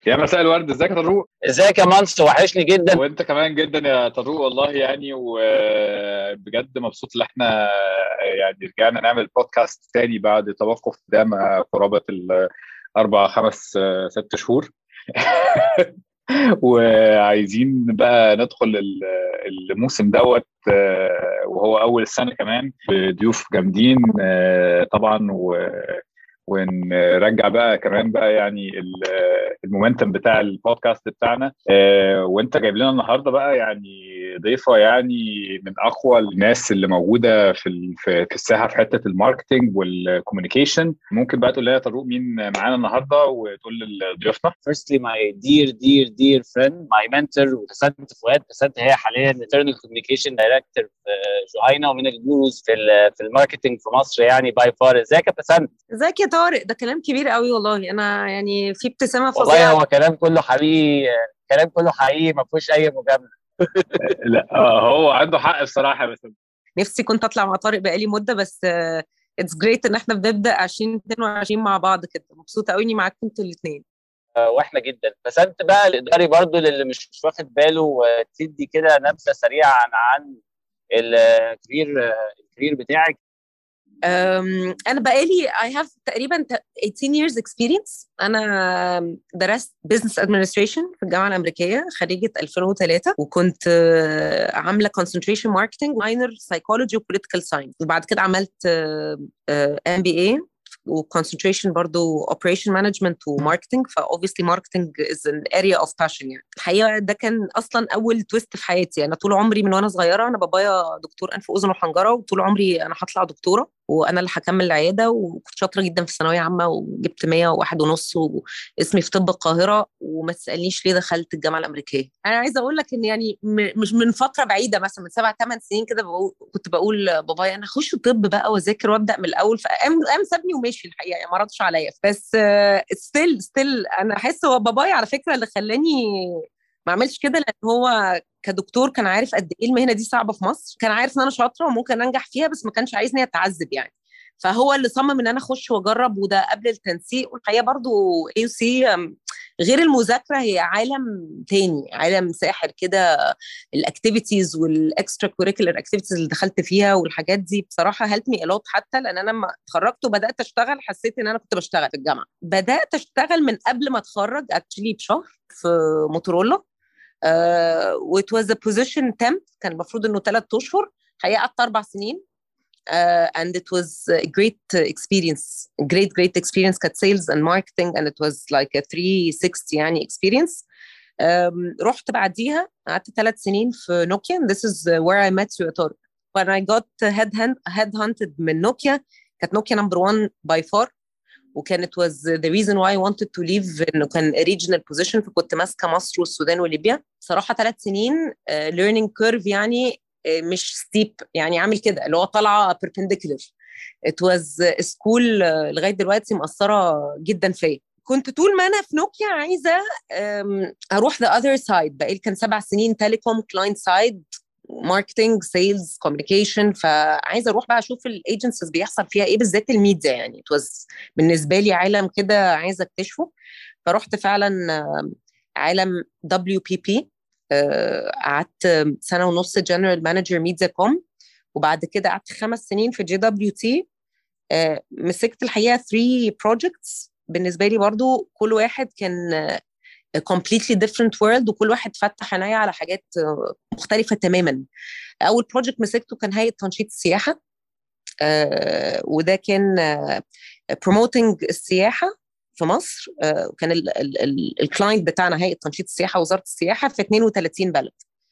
يا مساء الورد ازيك يا طارق ازيك يا منص وحشني جدا وانت كمان جدا يا طارق والله يعني وبجد مبسوط ان احنا يعني رجعنا نعمل بودكاست تاني بعد توقف دام قرابه الاربع خمس ست شهور وعايزين بقى ندخل الموسم دوت وهو اول السنه كمان بضيوف جامدين طبعا ونرجع بقى كمان بقى يعني المومنتم بتاع البودكاست بتاعنا وانت جايب لنا النهارده بقى يعني ضيفه يعني من اقوى الناس اللي موجوده في في الساحه في حته الماركتنج والكوميونيكيشن ممكن بقى تقول لنا طارق مين معانا النهارده وتقول لضيوفنا Firstly my dear dear dear friend my mentor وتسنت فؤاد تسنت هي حاليا internal communication director في جوهينا ومن الجوروز في في الماركتنج في مصر يعني باي فار ازيك يا تسنت ازيك يا طارق ده كلام كبير قوي والله انا يعني في ابتسامه فظيعه والله هو كلام كله حقيقي كلام كله حقيقي ما فيهوش اي مجامله لا هو عنده حق بصراحه بس نفسي كنت اطلع مع طارق بقالي مده بس اتس جريت ان احنا بنبدا 2022 مع بعض كده مبسوطه قوي اني معاكم انتوا الاثنين واحنا جدا بس انت بقى الاداري برضو للي مش واخد باله تدي كده نبذه سريعه عن عن الكارير الكارير بتاعك انا بقالي I have تقريبا 18 years experience انا درست business administration في الجامعه الامريكيه خريجه 2003 وكنت عامله concentration marketing minor psychology و political science وبعد كده عملت MBA وكونسنتريشن برضو اوبريشن مانجمنت وماركتنج فاوبسلي ماركتنج از ان اريا اوف باشن يعني الحقيقه ده كان اصلا اول تويست في حياتي انا طول عمري من وانا صغيره انا بابايا دكتور انف واذن وحنجره وطول عمري انا هطلع دكتوره وانا اللي هكمل العياده وكنت شاطره جدا في الثانويه عامه وجبت 101 ونص واسمي في طب القاهره وما تسالنيش ليه دخلت الجامعه الامريكيه انا عايزه اقول لك ان يعني مش من فتره بعيده مثلا من سبع ثمان سنين كده بقول كنت بقول بابايا انا اخش طب بقى واذاكر وابدا من الاول فقام قام سابني ومشي الحقيقه يعني ما ردش عليا بس ستيل ستيل انا احس هو بابايا على فكره اللي خلاني ما عملش كده لان هو كدكتور كان عارف قد ايه المهنه دي صعبه في مصر كان عارف ان انا شاطره وممكن انجح فيها بس ما كانش عايزني اتعذب يعني فهو اللي صمم ان انا اخش واجرب وده قبل التنسيق والحقيقه برضو اي سي غير المذاكره هي عالم تاني عالم ساحر كده الاكتيفيتيز والاكسترا كوريكولر اكتيفيتيز اللي دخلت فيها والحاجات دي بصراحه هلت مي الوت حتى لان انا لما اتخرجت وبدات اشتغل حسيت ان انا كنت بشتغل في الجامعه بدات اشتغل من قبل ما اتخرج اكشلي بشهر في موتورولا وات واز ا بوزيشن تمب كان المفروض انه ثلاث اشهر الحقيقه قعدت اربع سنين uh, and it was a great experience great great experience كانت sales and marketing and it was like a 360 يعني experience um, رحت بعديها قعدت ثلاث سنين في نوكيا and this is where I met you at when I got head, head hunted من نوكيا كانت نوكيا number one by far وكان it was the reason why I wanted to leave انه كان regional position فكنت ماسكه مصر والسودان وليبيا صراحه ثلاث سنين uh, learning curve يعني مش ستيب يعني عامل كده اللي هو طالعه بيربنديكولر ات واز سكول لغايه دلوقتي مأثره جدا فيا كنت طول ما انا في نوكيا عايزه اروح ذا اذر سايد بقى كان سبع سنين تيليكوم كلاينت سايد ماركتنج سيلز كوميونيكيشن فعايزه اروح بقى اشوف الايجنسيز بيحصل فيها ايه بالذات الميديا يعني ات واز بالنسبه لي عالم كده عايزه اكتشفه فرحت فعلا عالم دبليو بي بي قعدت سنه ونص جنرال مانجر ميديا كوم وبعد كده قعدت خمس سنين في جي دبليو تي مسكت الحقيقه 3 بروجكتس بالنسبه لي برضو كل واحد كان completely different world وكل واحد فتح عينيا على حاجات مختلفه تماما اول بروجكت مسكته كان هيئه تنشيط السياحه وده كان promoting السياحه في مصر كان الكلاينت بتاعنا هيئه تنشيط السياحه وزاره السياحه في 32 بلد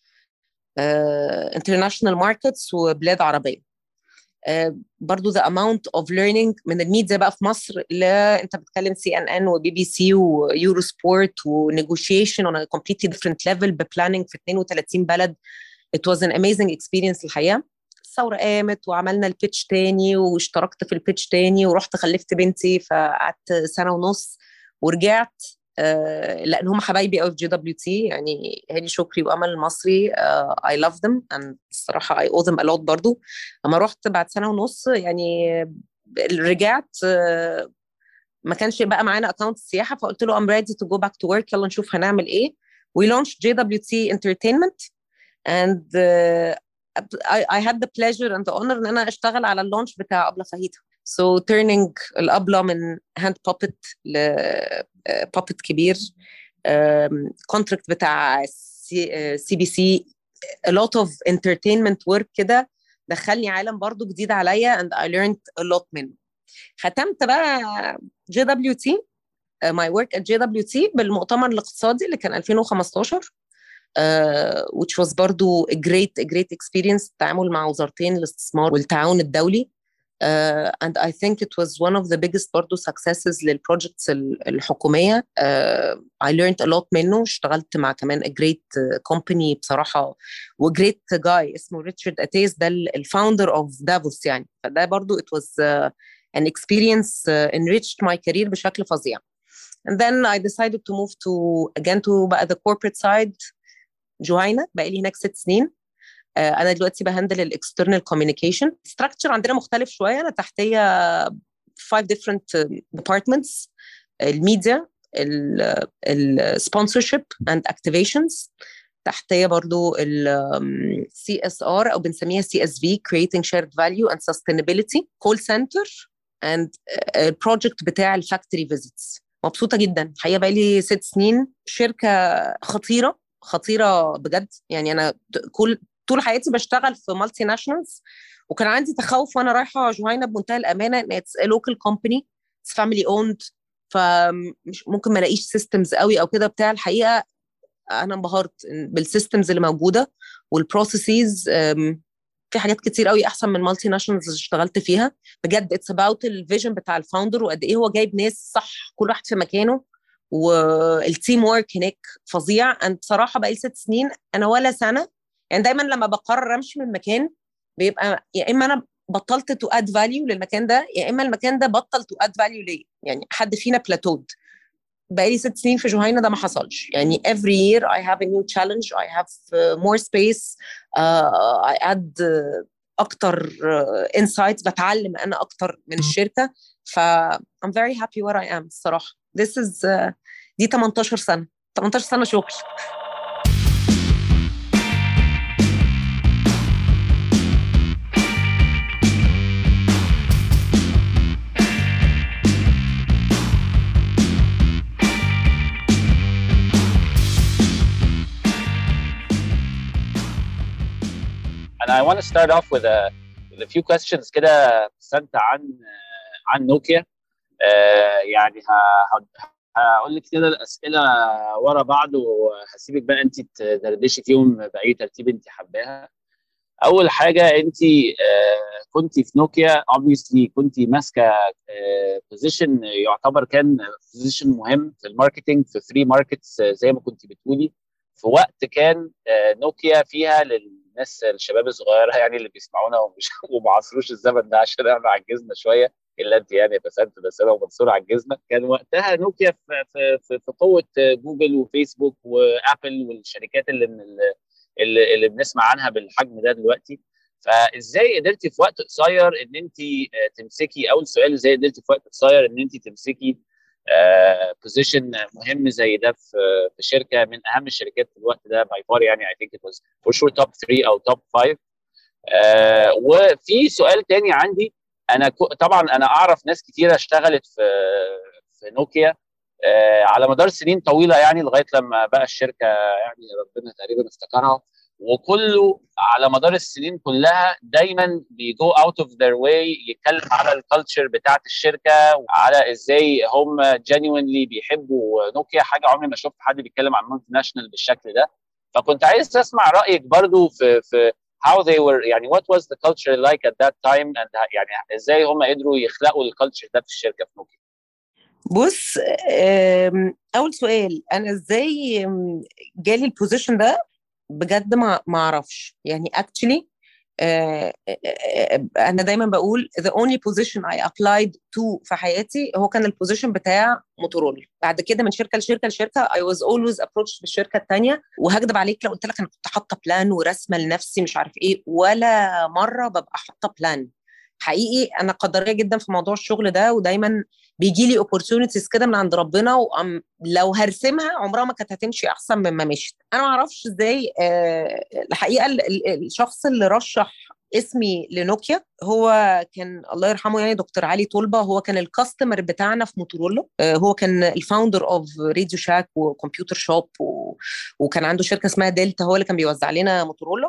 انترناشونال ماركتس وبلاد عربيه برضو the amount of learning من الميديا بقى في مصر ل انت بتتكلم سي ان ان وبي بي سي ويورو سبورت ونيجوشيشن on a completely different level ببلاننج في 32 بلد it was an amazing experience الحقيقه الثوره قامت وعملنا البيتش تاني واشتركت في البيتش تاني ورحت خلفت بنتي فقعدت سنه ونص ورجعت آه لان هم حبايبي قوي في جي دبليو تي يعني هاني شكري وامل المصري اي لاف ذم اند الصراحه اي او ذم الوت برضو اما رحت بعد سنه ونص يعني رجعت آه ما كانش بقى معانا اكونت سياحه فقلت له I'm ready to go back to work يلا نشوف هنعمل ايه we launched JWT Entertainment and uh, I, I had the pleasure and the honor ان انا اشتغل على اللونش بتاع ابله فاهيتا so turning الابله من hand puppet ل uh, puppet كبير كونتراكت um, بتاع سي بي سي a lot of entertainment work كده دخلني عالم برضو جديد عليا and I learned a lot منه ختمت بقى جي دبليو تي ماي ورك ات جي دبليو تي بالمؤتمر الاقتصادي اللي كان 2015 uh, which was برضو a great a great experience التعامل مع وزارتين الاستثمار والتعاون الدولي Uh, and I think it was one of the biggest برضو successes للبروجكتس الحكومية uh, I learned a lot منه اشتغلت مع كمان a great company بصراحة و great guy اسمه ريتشارد أتيس ده الفاوندر of دافوس يعني فده برضو it was uh, an experience uh, enriched my career بشكل فظيع and then I decided to move to again to بقى the corporate side جوهينا بقى لي هناك ست سنين انا دلوقتي بهندل الاكسترنال كوميونيكيشن ستراكشر عندنا مختلف شويه انا تحتيه five different departments الميديا السبونسرشيب اند اكتيفيشنز تحتيه برضو السي اس ار او بنسميها سي اس في creating shared value and sustainability call center and البروجكت بتاع الفاكتوري فيزيتس مبسوطه جدا الحقيقه بقى لي ست سنين شركه خطيره خطيره بجد يعني انا كل طول حياتي بشتغل في مالتي ناشونالز وكان عندي تخوف وانا رايحه جوهينا بمنتهى الامانه ان اتس لوكال كومباني اتس فاميلي اوند فمش ممكن ما الاقيش سيستمز قوي او كده بتاع الحقيقه انا انبهرت بالسيستمز اللي موجوده والبروسيسز في حاجات كتير قوي احسن من مالتي ناشونالز اللي اشتغلت فيها بجد اتس اباوت الفيجن بتاع الفاوندر وقد ايه هو جايب ناس صح كل واحد في مكانه والتيم ورك هناك فظيع انا بصراحه بقالي ست سنين انا ولا سنه يعني دايما لما بقرر امشي من مكان بيبقى يا اما انا بطلت تو اد فاليو للمكان ده يا اما المكان ده بطل تو اد فاليو ليا يعني حد فينا بلاتود بقالي ست سنين في جهينه ده ما حصلش يعني every year I have a new challenge I have uh, more space uh, I add uh, اكتر uh, insights بتعلم انا اكتر من الشركه ف I'm very happy where I am الصراحه this is uh, دي 18 سنه 18 سنه شغل and I want to start off with a with a few questions كده سألت عن عن نوكيا يعني هقول لك كده الاسئله ورا بعض وهسيبك بقى انت تدردشي فيهم باي ترتيب انت حباها اول حاجه انت كنت في نوكيا obviously كنت ماسكه بوزيشن يعتبر كان بوزيشن مهم في الماركتنج في فري ماركتس زي ما كنت بتقولي في وقت كان نوكيا فيها لل الناس الشباب الصغيره يعني اللي بيسمعونا ومش وما عصروش الزمن ده عشان احنا عجزنا شويه الا انت يعني بس انت بس انا ومنصور عجزنا كان وقتها نوكيا في في في, في قوه جوجل وفيسبوك وابل والشركات اللي من اللي, اللي بنسمع عنها بالحجم ده دلوقتي فازاي قدرتي في وقت قصير ان انت تمسكي اول سؤال ازاي قدرتي في وقت قصير ان انت تمسكي بوزيشن مهم زي ده في في شركه من اهم الشركات في الوقت ده باي فار يعني اي ثينك ات واز فور شور توب 3 او توب 5 وفي سؤال تاني عندي انا طبعا انا اعرف ناس كتيره اشتغلت في في نوكيا على مدار سنين طويله يعني لغايه لما بقى الشركه يعني ربنا تقريبا افتكرها وكله على مدار السنين كلها دايما بيجو اوت اوف ذير واي يتكلم على الكالتشر بتاعت الشركه وعلى ازاي هم جينيونلي بيحبوا نوكيا حاجه عمري ما شفت حد بيتكلم عن مالتي ناشونال بالشكل ده فكنت عايز اسمع رايك برضو في في how they were يعني what was the culture like at that time and يعني ازاي هم قدروا يخلقوا الكالتشر ده في الشركه في نوكيا بص اول سؤال انا ازاي جالي البوزيشن ده بجد ما ما اعرفش يعني actually uh, انا دايما بقول the only position I applied to في حياتي هو كان البوزيشن بتاع موتورولا بعد كده من شركه لشركه لشركه I was always approached بالشركه الثانيه وهكدب عليك لو قلت لك انا كنت حاطه بلان ورسمه لنفسي مش عارف ايه ولا مره ببقى حاطه بلان حقيقي انا قدريه جدا في موضوع الشغل ده ودايما بيجي لي اوبورتيونيتيز كده من عند ربنا ولو هرسمها عمرها ما كانت هتمشي احسن مما مشيت انا ما اعرفش ازاي أه الحقيقه الشخص اللي رشح اسمي لنوكيا هو كان الله يرحمه يعني دكتور علي طلبه هو كان الكاستمر بتاعنا في موتورولا هو كان الفاوندر اوف راديو شاك وكمبيوتر شوب و... وكان عنده شركه اسمها دلتا هو اللي كان بيوزع لنا موتورولا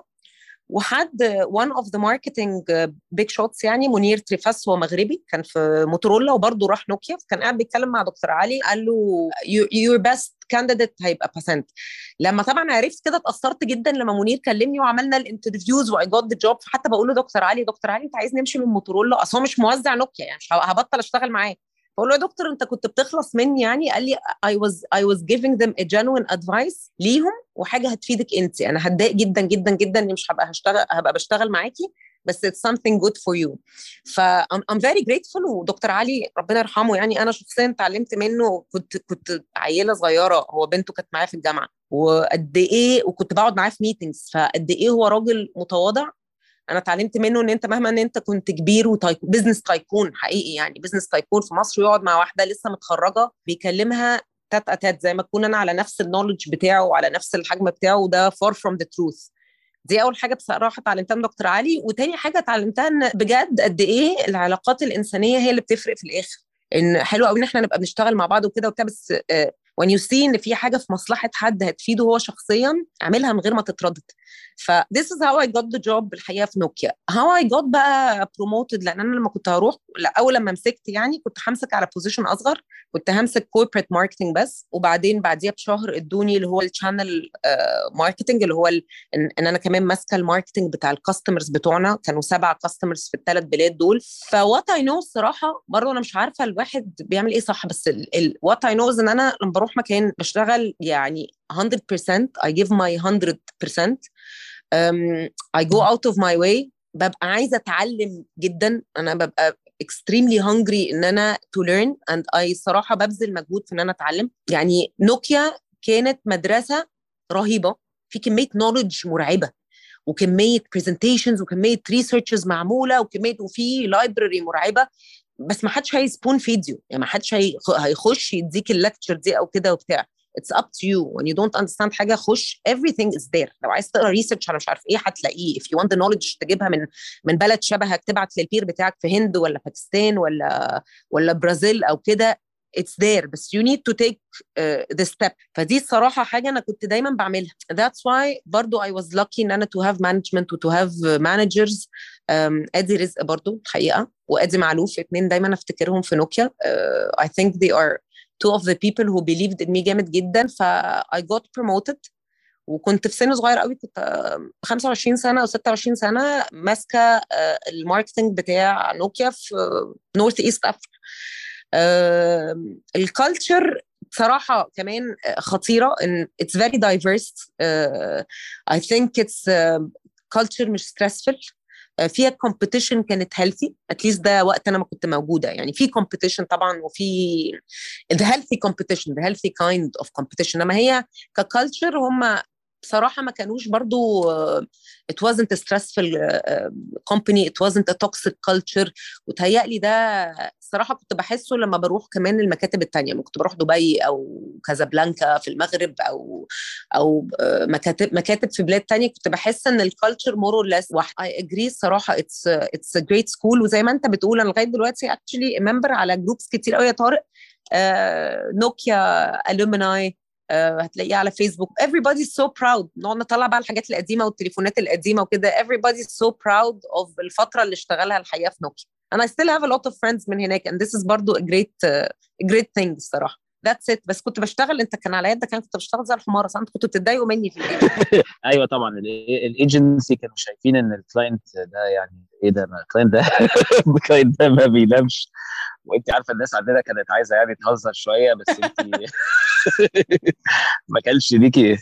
وحد one of the marketing big shots يعني منير تريفاس هو مغربي كان في موتورولا وبرضه راح نوكيا كان قاعد بيتكلم مع دكتور علي قال له your best candidate هيبقى باسنت لما طبعا عرفت كده اتاثرت جدا لما منير كلمني وعملنا الانترفيوز واي جوت ذا جوب حتى بقول له دكتور علي دكتور علي انت عايز نمشي من موتورولا اصل هو مش موزع نوكيا يعني مش هبطل اشتغل معاه بقول له يا دكتور انت كنت بتخلص مني يعني قال لي I was I was giving them a genuine advice ليهم وحاجه هتفيدك انت انا هتضايق جدا جدا جدا اني مش هبقى هشتغل هبقى بشتغل معاكي بس it's something good for you ف I'm, I'm very grateful ودكتور علي ربنا يرحمه يعني انا شخصيا اتعلمت منه كنت كنت عيله صغيره هو بنته كانت معايا في الجامعه وقد ايه وكنت بقعد معاه في ميتنجز فقد ايه هو راجل متواضع انا اتعلمت منه ان انت مهما ان انت كنت كبير وتايكون بزنس تايكون حقيقي يعني بزنس تايكون في مصر يقعد مع واحده لسه متخرجه بيكلمها تات اتات زي ما اكون انا على نفس النولج بتاعه وعلى نفس الحجم بتاعه وده فار فروم ذا تروث دي اول حاجه بصراحه اتعلمتها من دكتور علي وتاني حاجه اتعلمتها ان بجد قد ايه العلاقات الانسانيه هي اللي بتفرق في الاخر ان حلو قوي ان احنا نبقى بنشتغل مع بعض وكده وبتاع بس وان يو سي ان في حاجه في مصلحه حد هتفيده هو شخصيا اعملها من غير ما تتردد ف this is how I got the job الحقيقه في نوكيا how I got بقى promoted لان انا لما كنت هروح لا اول لما مسكت يعني كنت همسك على بوزيشن اصغر كنت همسك كوربريت ماركتنج بس وبعدين بعديها بشهر ادوني اللي هو الشانل ماركتنج اللي هو ال ان, ان انا كمان ماسكه الماركتنج بتاع الكاستمرز بتوعنا كانوا سبعه كاستمرز في الثلاث بلاد دول فوات اي نو الصراحه برضه انا مش عارفه الواحد بيعمل ايه صح بس وات اي نو ان انا لما بروح مكان بشتغل يعني 100% I give my 100% um, I go out of my way ببقى عايزه اتعلم جدا انا ببقى extremely hungry ان انا to learn and I صراحه ببذل مجهود في ان انا اتعلم يعني نوكيا كانت مدرسه رهيبه في كميه نولج مرعبه وكميه presentations وكميه ريسيرشز معموله وكميه وفي لايبرري مرعبه بس ما حدش هيسبون فيديو يعني ما حدش هيخش يديك اللكتشر دي او كده وبتاع it's up to you when you don't understand حاجه خش everything is there لو عايز تقرا ريسيرش على مش عارف ايه هتلاقيه if you want the knowledge تجيبها من من بلد شبهك تبعت للبير بتاعك في هند ولا باكستان ولا ولا برازيل او كده it's there بس you need to take uh, the step فدي الصراحة حاجة أنا كنت دايما بعملها that's why برضو I was lucky إن أنا to have management و to have managers um, أدي رزق برضو الحقيقة وأدي معلوف اتنين دايما أفتكرهم في نوكيا uh, I think they are two of the people who believed in me جامد جدا ف I got promoted وكنت في سن صغير قوي كنت 25 سنه او 26 سنه ماسكه الماركتنج بتاع نوكيا في نورث ايست افريقيا الكالتشر بصراحة كمان خطيرة ان it's very diverse uh, I think it's uh, culture مش stressful فيها كومبيتيشن كانت هيلثي اتليست ده وقت انا ما كنت موجوده يعني في كومبيتيشن طبعا وفي the healthy competition the healthy kind of competition انما هي ككالتشر هم بصراحه ما كانوش برضو it wasn't a stressful company it wasn't a toxic culture وتهيألي ده الصراحه كنت بحسه لما بروح كمان المكاتب التانية كنت بروح دبي او كازابلانكا في المغرب او او مكاتب مكاتب في بلاد تانية كنت بحس ان الكالتشر مور اور ليس واحد اي اجري الصراحه اتس اتس ا جريت سكول وزي ما انت بتقول انا لغايه دلوقتي اكشلي ممبر على جروبس كتير قوي يا طارق نوكيا الومناي هتلاقيه على فيسبوك everybody is so proud نقعد نطلع بقى الحاجات القديمه والتليفونات القديمه وكده everybody is so proud of الفتره اللي اشتغلها الحقيقه في نوكيا and I still have a lot of friends من هناك and this is برضو a great uh, a great thing الصراحه that's it بس كنت بشتغل انت كان على يدك كنت بشتغل زي الحماره صح انت كنتوا بتتضايقوا مني في البيت ايوه طبعا الايجنسي كانوا شايفين ان الكلاينت ده يعني ايه ده الكلاينت ده الكلاينت ده ما بينامش وانت عارفه الناس عندنا كانت عايزه يعني تهزر شويه بس انت ما كانش ليكي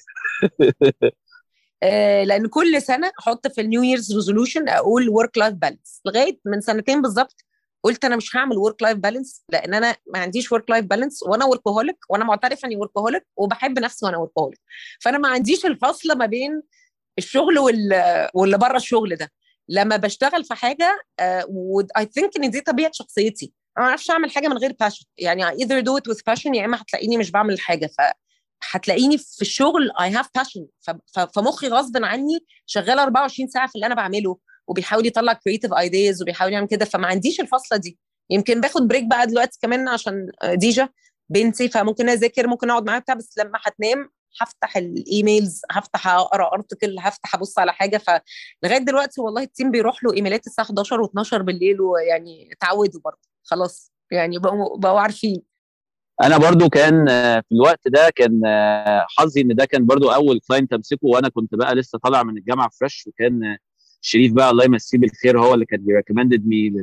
لان كل سنه احط في النيو ييرز ريزولوشن اقول ورك لايف بالانس لغايه من سنتين بالظبط قلت انا مش هعمل ورك لايف بالانس لان انا ما عنديش ورك لايف بالانس وانا وركهوليك وانا معترفه اني وركهوليك وبحب نفسي وانا وركهوليك فانا ما عنديش الفاصله ما بين الشغل واللي بره الشغل ده لما بشتغل في حاجه اي ثينك ان دي طبيعه شخصيتي انا ما اعرفش اعمل حاجه من غير باشن يعني either do it with passion يا اما هتلاقيني مش بعمل حاجه ف هتلاقيني في الشغل I have passion فمخي غصب عني شغال 24 ساعه في اللي انا بعمله وبيحاول يطلع creative ideas وبيحاول يعمل كده فما عنديش الفاصله دي يمكن باخد بريك بقى دلوقتي كمان عشان ديجا بنتي فممكن اذاكر ممكن اقعد معاها بتاع بس لما هتنام هفتح الايميلز هفتح اقرا ارتكل هفتح ابص على حاجه فلغايه دلوقتي والله التيم بيروح له ايميلات الساعه 11 و12 بالليل ويعني اتعودوا برضه خلاص يعني بقوا بقوا عارفين انا برضو كان في الوقت ده كان حظي ان ده كان برضو اول كلاينت امسكه وانا كنت بقى لسه طالع من الجامعه فريش وكان شريف بقى الله يمسيه بالخير هو اللي كان بيريكومندد مي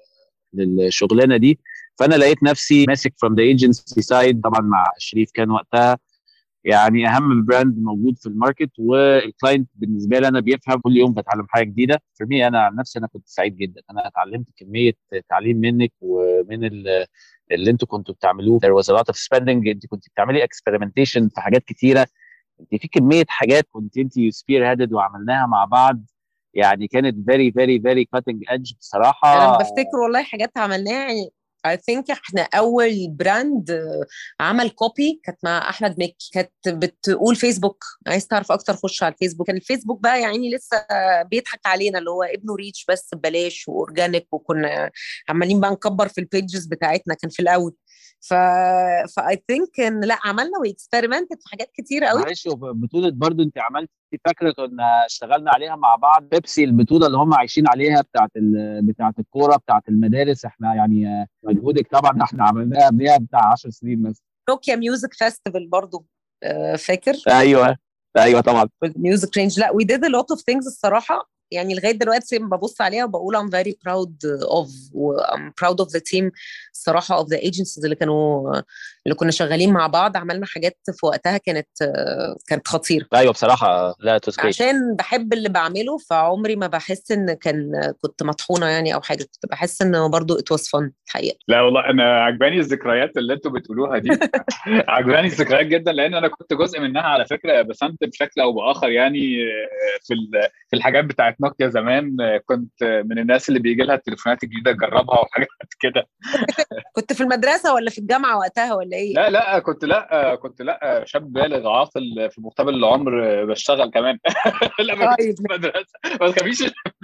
للشغلانه دي فانا لقيت نفسي ماسك فروم ذا ايجنسي سايد طبعا مع شريف كان وقتها يعني اهم براند موجود في الماركت والكلاينت بالنسبه لي انا بيفهم كل يوم بتعلم حاجه جديده في مي انا عن نفسي انا كنت سعيد جدا انا اتعلمت كميه تعليم منك ومن اللي انتوا كنتوا بتعملوه there was a lot of spending انت كنت بتعملي experimentation في حاجات كتيره انت في كميه حاجات كنت انت سبير هيدد وعملناها مع بعض يعني كانت very very very cutting edge بصراحه انا بفتكر والله حاجات عملناها يعني I think احنا اول براند عمل كوبي كانت مع احمد مكي كانت بتقول فيسبوك عايز تعرف اكتر خش على الفيسبوك كان الفيسبوك بقى يعني لسه بيضحك علينا اللي هو ابنه ريتش بس ببلاش واورجانيك وكنا عمالين بقى نكبر في البيجز بتاعتنا كان في الاول ف فاي ثينك ان لا عملنا واكسبيرمنتد في حاجات كتيره قوي معلش بطوله برضو انت عملتي فاكره كنا اشتغلنا عليها مع بعض بيبسي البطوله اللي هم عايشين عليها بتاعت بتاعت الكوره بتاعت المدارس احنا يعني مجهودك طبعا احنا عملناها قبلها بتاع 10 سنين مثلا نوكيا ميوزك فيستيفال برضو فاكر ايوه ايوه طبعا ميوزك رينج لا وي ديد ا لوت اوف ثينجز الصراحه يعني لغايه دلوقتي ببص عليها وبقول I'm very proud of I'm proud of the team الصراحه of the agencies اللي كانوا اللي كنا شغالين مع بعض عملنا حاجات في وقتها كانت كانت خطيره ايوه بصراحه لا تسكيت عشان بحب اللي بعمله فعمري ما بحس ان كان كنت مطحونه يعني او حاجه كنت بحس ان برضو it was fun الحقيقه لا والله انا عجباني الذكريات اللي انتوا بتقولوها دي عجباني الذكريات جدا لان انا كنت جزء منها على فكره بسنت بشكل او باخر يعني في في الحاجات بتاعت نوكيا زمان كنت من الناس اللي بيجي لها التليفونات الجديده تجربها وحاجات كده كنت في المدرسه ولا في الجامعه وقتها ولا ايه؟ لا لا كنت لا كنت لا شاب بالغ عاقل في مقتبل العمر بشتغل كمان لا ما كنتش في المدرسه ما تخافيش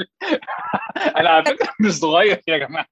انا على فكره مش صغير يا جماعه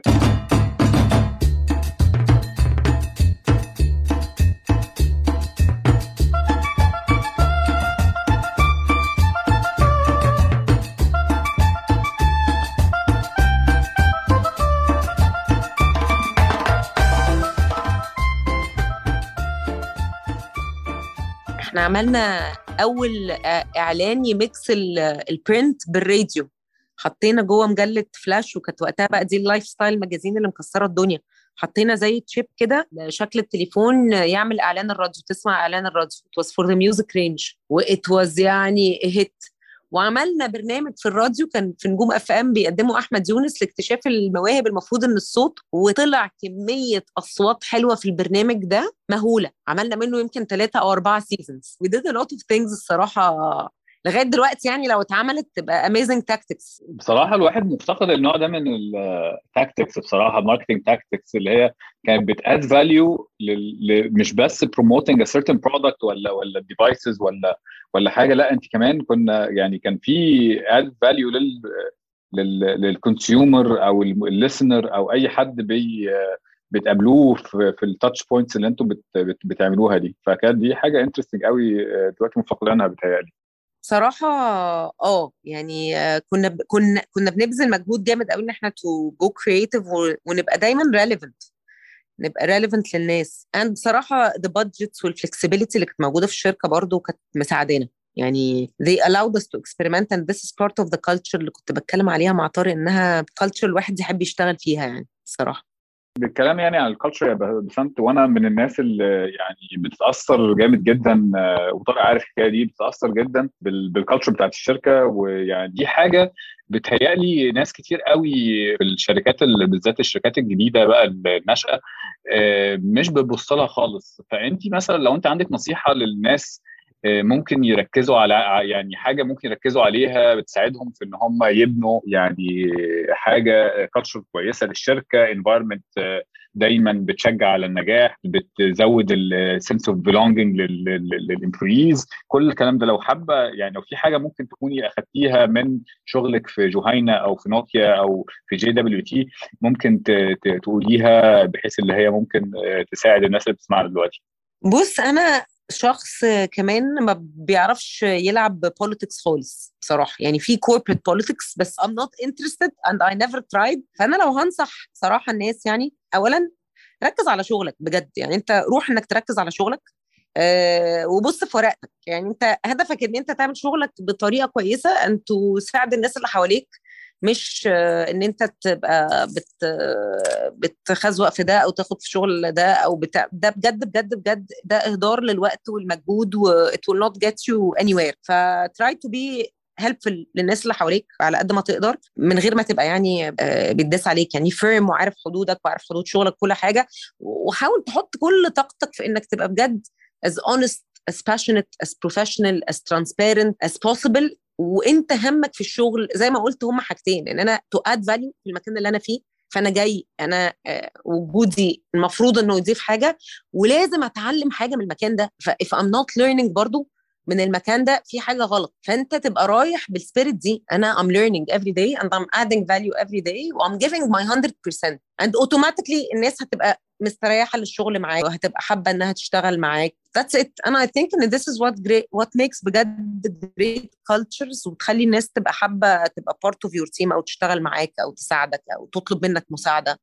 احنا عملنا اول اعلان يميكس البرنت بالراديو حطينا جوه مجله فلاش وكانت وقتها بقى دي اللايف ستايل ماجازين اللي مكسره الدنيا حطينا زي تشيب كده شكل التليفون يعمل اعلان الراديو تسمع اعلان الراديو it was for the music range وات واز يعني هيت وعملنا برنامج في الراديو كان في نجوم اف ام بيقدمه احمد يونس لاكتشاف المواهب المفروض ان الصوت وطلع كميه اصوات حلوه في البرنامج ده مهوله عملنا منه يمكن ثلاثه او اربعه سيزونز we did a lot of things الصراحه لغايه دلوقتي يعني لو اتعملت تبقى اميزنج تاكتكس بصراحه الواحد مفتقد النوع ده من التاكتكس بصراحه الماركتنج تاكتكس اللي هي كانت بتاد فاليو مش بس بروموتنج ا سيرتن برودكت ولا ولا ديفايسز ولا ولا حاجه لا انت كمان كنا يعني كان في اد فاليو لل للكونسيومر او الليسنر او اي حد بي بتقابلوه في, في التاتش بوينتس اللي انتم بت بت بتعملوها دي فكانت دي حاجه انترستنج قوي دلوقتي مفقدينها بتهيألي صراحه اه يعني كنا كنا كنا بنبذل مجهود جامد قوي ان احنا تو جو كرييتيف ونبقى دايما ريليفنت نبقى ريليفنت للناس اند بصراحه ذا بادجتس والفلكسبيليتي اللي كانت موجوده في الشركه برضو كانت مساعدانا يعني they allowed us to experiment and this is part of the culture اللي كنت بتكلم عليها مع طارق انها culture الواحد يحب يشتغل فيها يعني الصراحه بالكلام يعني عن الكالتشر يا بسنت وانا من الناس اللي يعني بتتاثر جامد جدا وطارق عارف الحكايه دي بتتاثر جدا بالكالتشر بتاعت الشركه ويعني دي حاجه بتهيألي ناس كتير قوي في الشركات بالذات الشركات الجديده بقى الناشئه مش بتبص لها خالص فانت مثلا لو انت عندك نصيحه للناس ممكن يركزوا على يعني حاجه ممكن يركزوا عليها بتساعدهم في ان هم يبنوا يعني حاجه كالتشر كويسه للشركه انفايرمنت دايما بتشجع على النجاح بتزود السنس اوف بيلونجينج للامبلويز كل الكلام ده لو حابه يعني لو في حاجه ممكن تكوني اخذتيها من شغلك في جوهينا او في نوكيا او في جي دبليو تي ممكن تقوليها بحيث اللي هي ممكن تساعد الناس اللي بتسمعنا دلوقتي بص انا شخص كمان ما بيعرفش يلعب بوليتكس خالص بصراحه يعني في كوربريت بوليتكس بس I'm not interested and I never tried فانا لو هنصح صراحه الناس يعني اولا ركز على شغلك بجد يعني انت روح انك تركز على شغلك أه وبص في ورقتك يعني انت هدفك ان انت تعمل شغلك بطريقه كويسه ان تساعد الناس اللي حواليك مش ان انت تبقى بت بتخزوق في ده او تاخد في شغل ده او بتاع ده بجد بجد بجد ده اهدار للوقت والمجهود و it will not get you anywhere ف try to be helpful للناس اللي حواليك على قد ما تقدر من غير ما تبقى يعني بتداس عليك يعني فيرم وعارف حدودك وعارف حدود شغلك كل حاجه وحاول تحط كل طاقتك في انك تبقى بجد as honest as passionate as professional as transparent as possible وانت همك في الشغل زي ما قلت هما حاجتين ان انا تو اد فاليو في المكان اللي انا فيه فانا جاي انا وجودي المفروض انه يضيف حاجه ولازم اتعلم حاجه من المكان ده فاف ام نوت ليرنينج برضو من المكان ده في حاجه غلط فانت تبقى رايح بالسبيريت دي انا I'm learning every day and I'm adding value every day وام giving my 100% and automatically الناس هتبقى مستريحه للشغل معاك وهتبقى حابه انها تشتغل معاك that's it انا I think ان this is what great what makes بجد great cultures وتخلي الناس تبقى حابه تبقى part of your team او تشتغل معاك او تساعدك او تطلب منك مساعده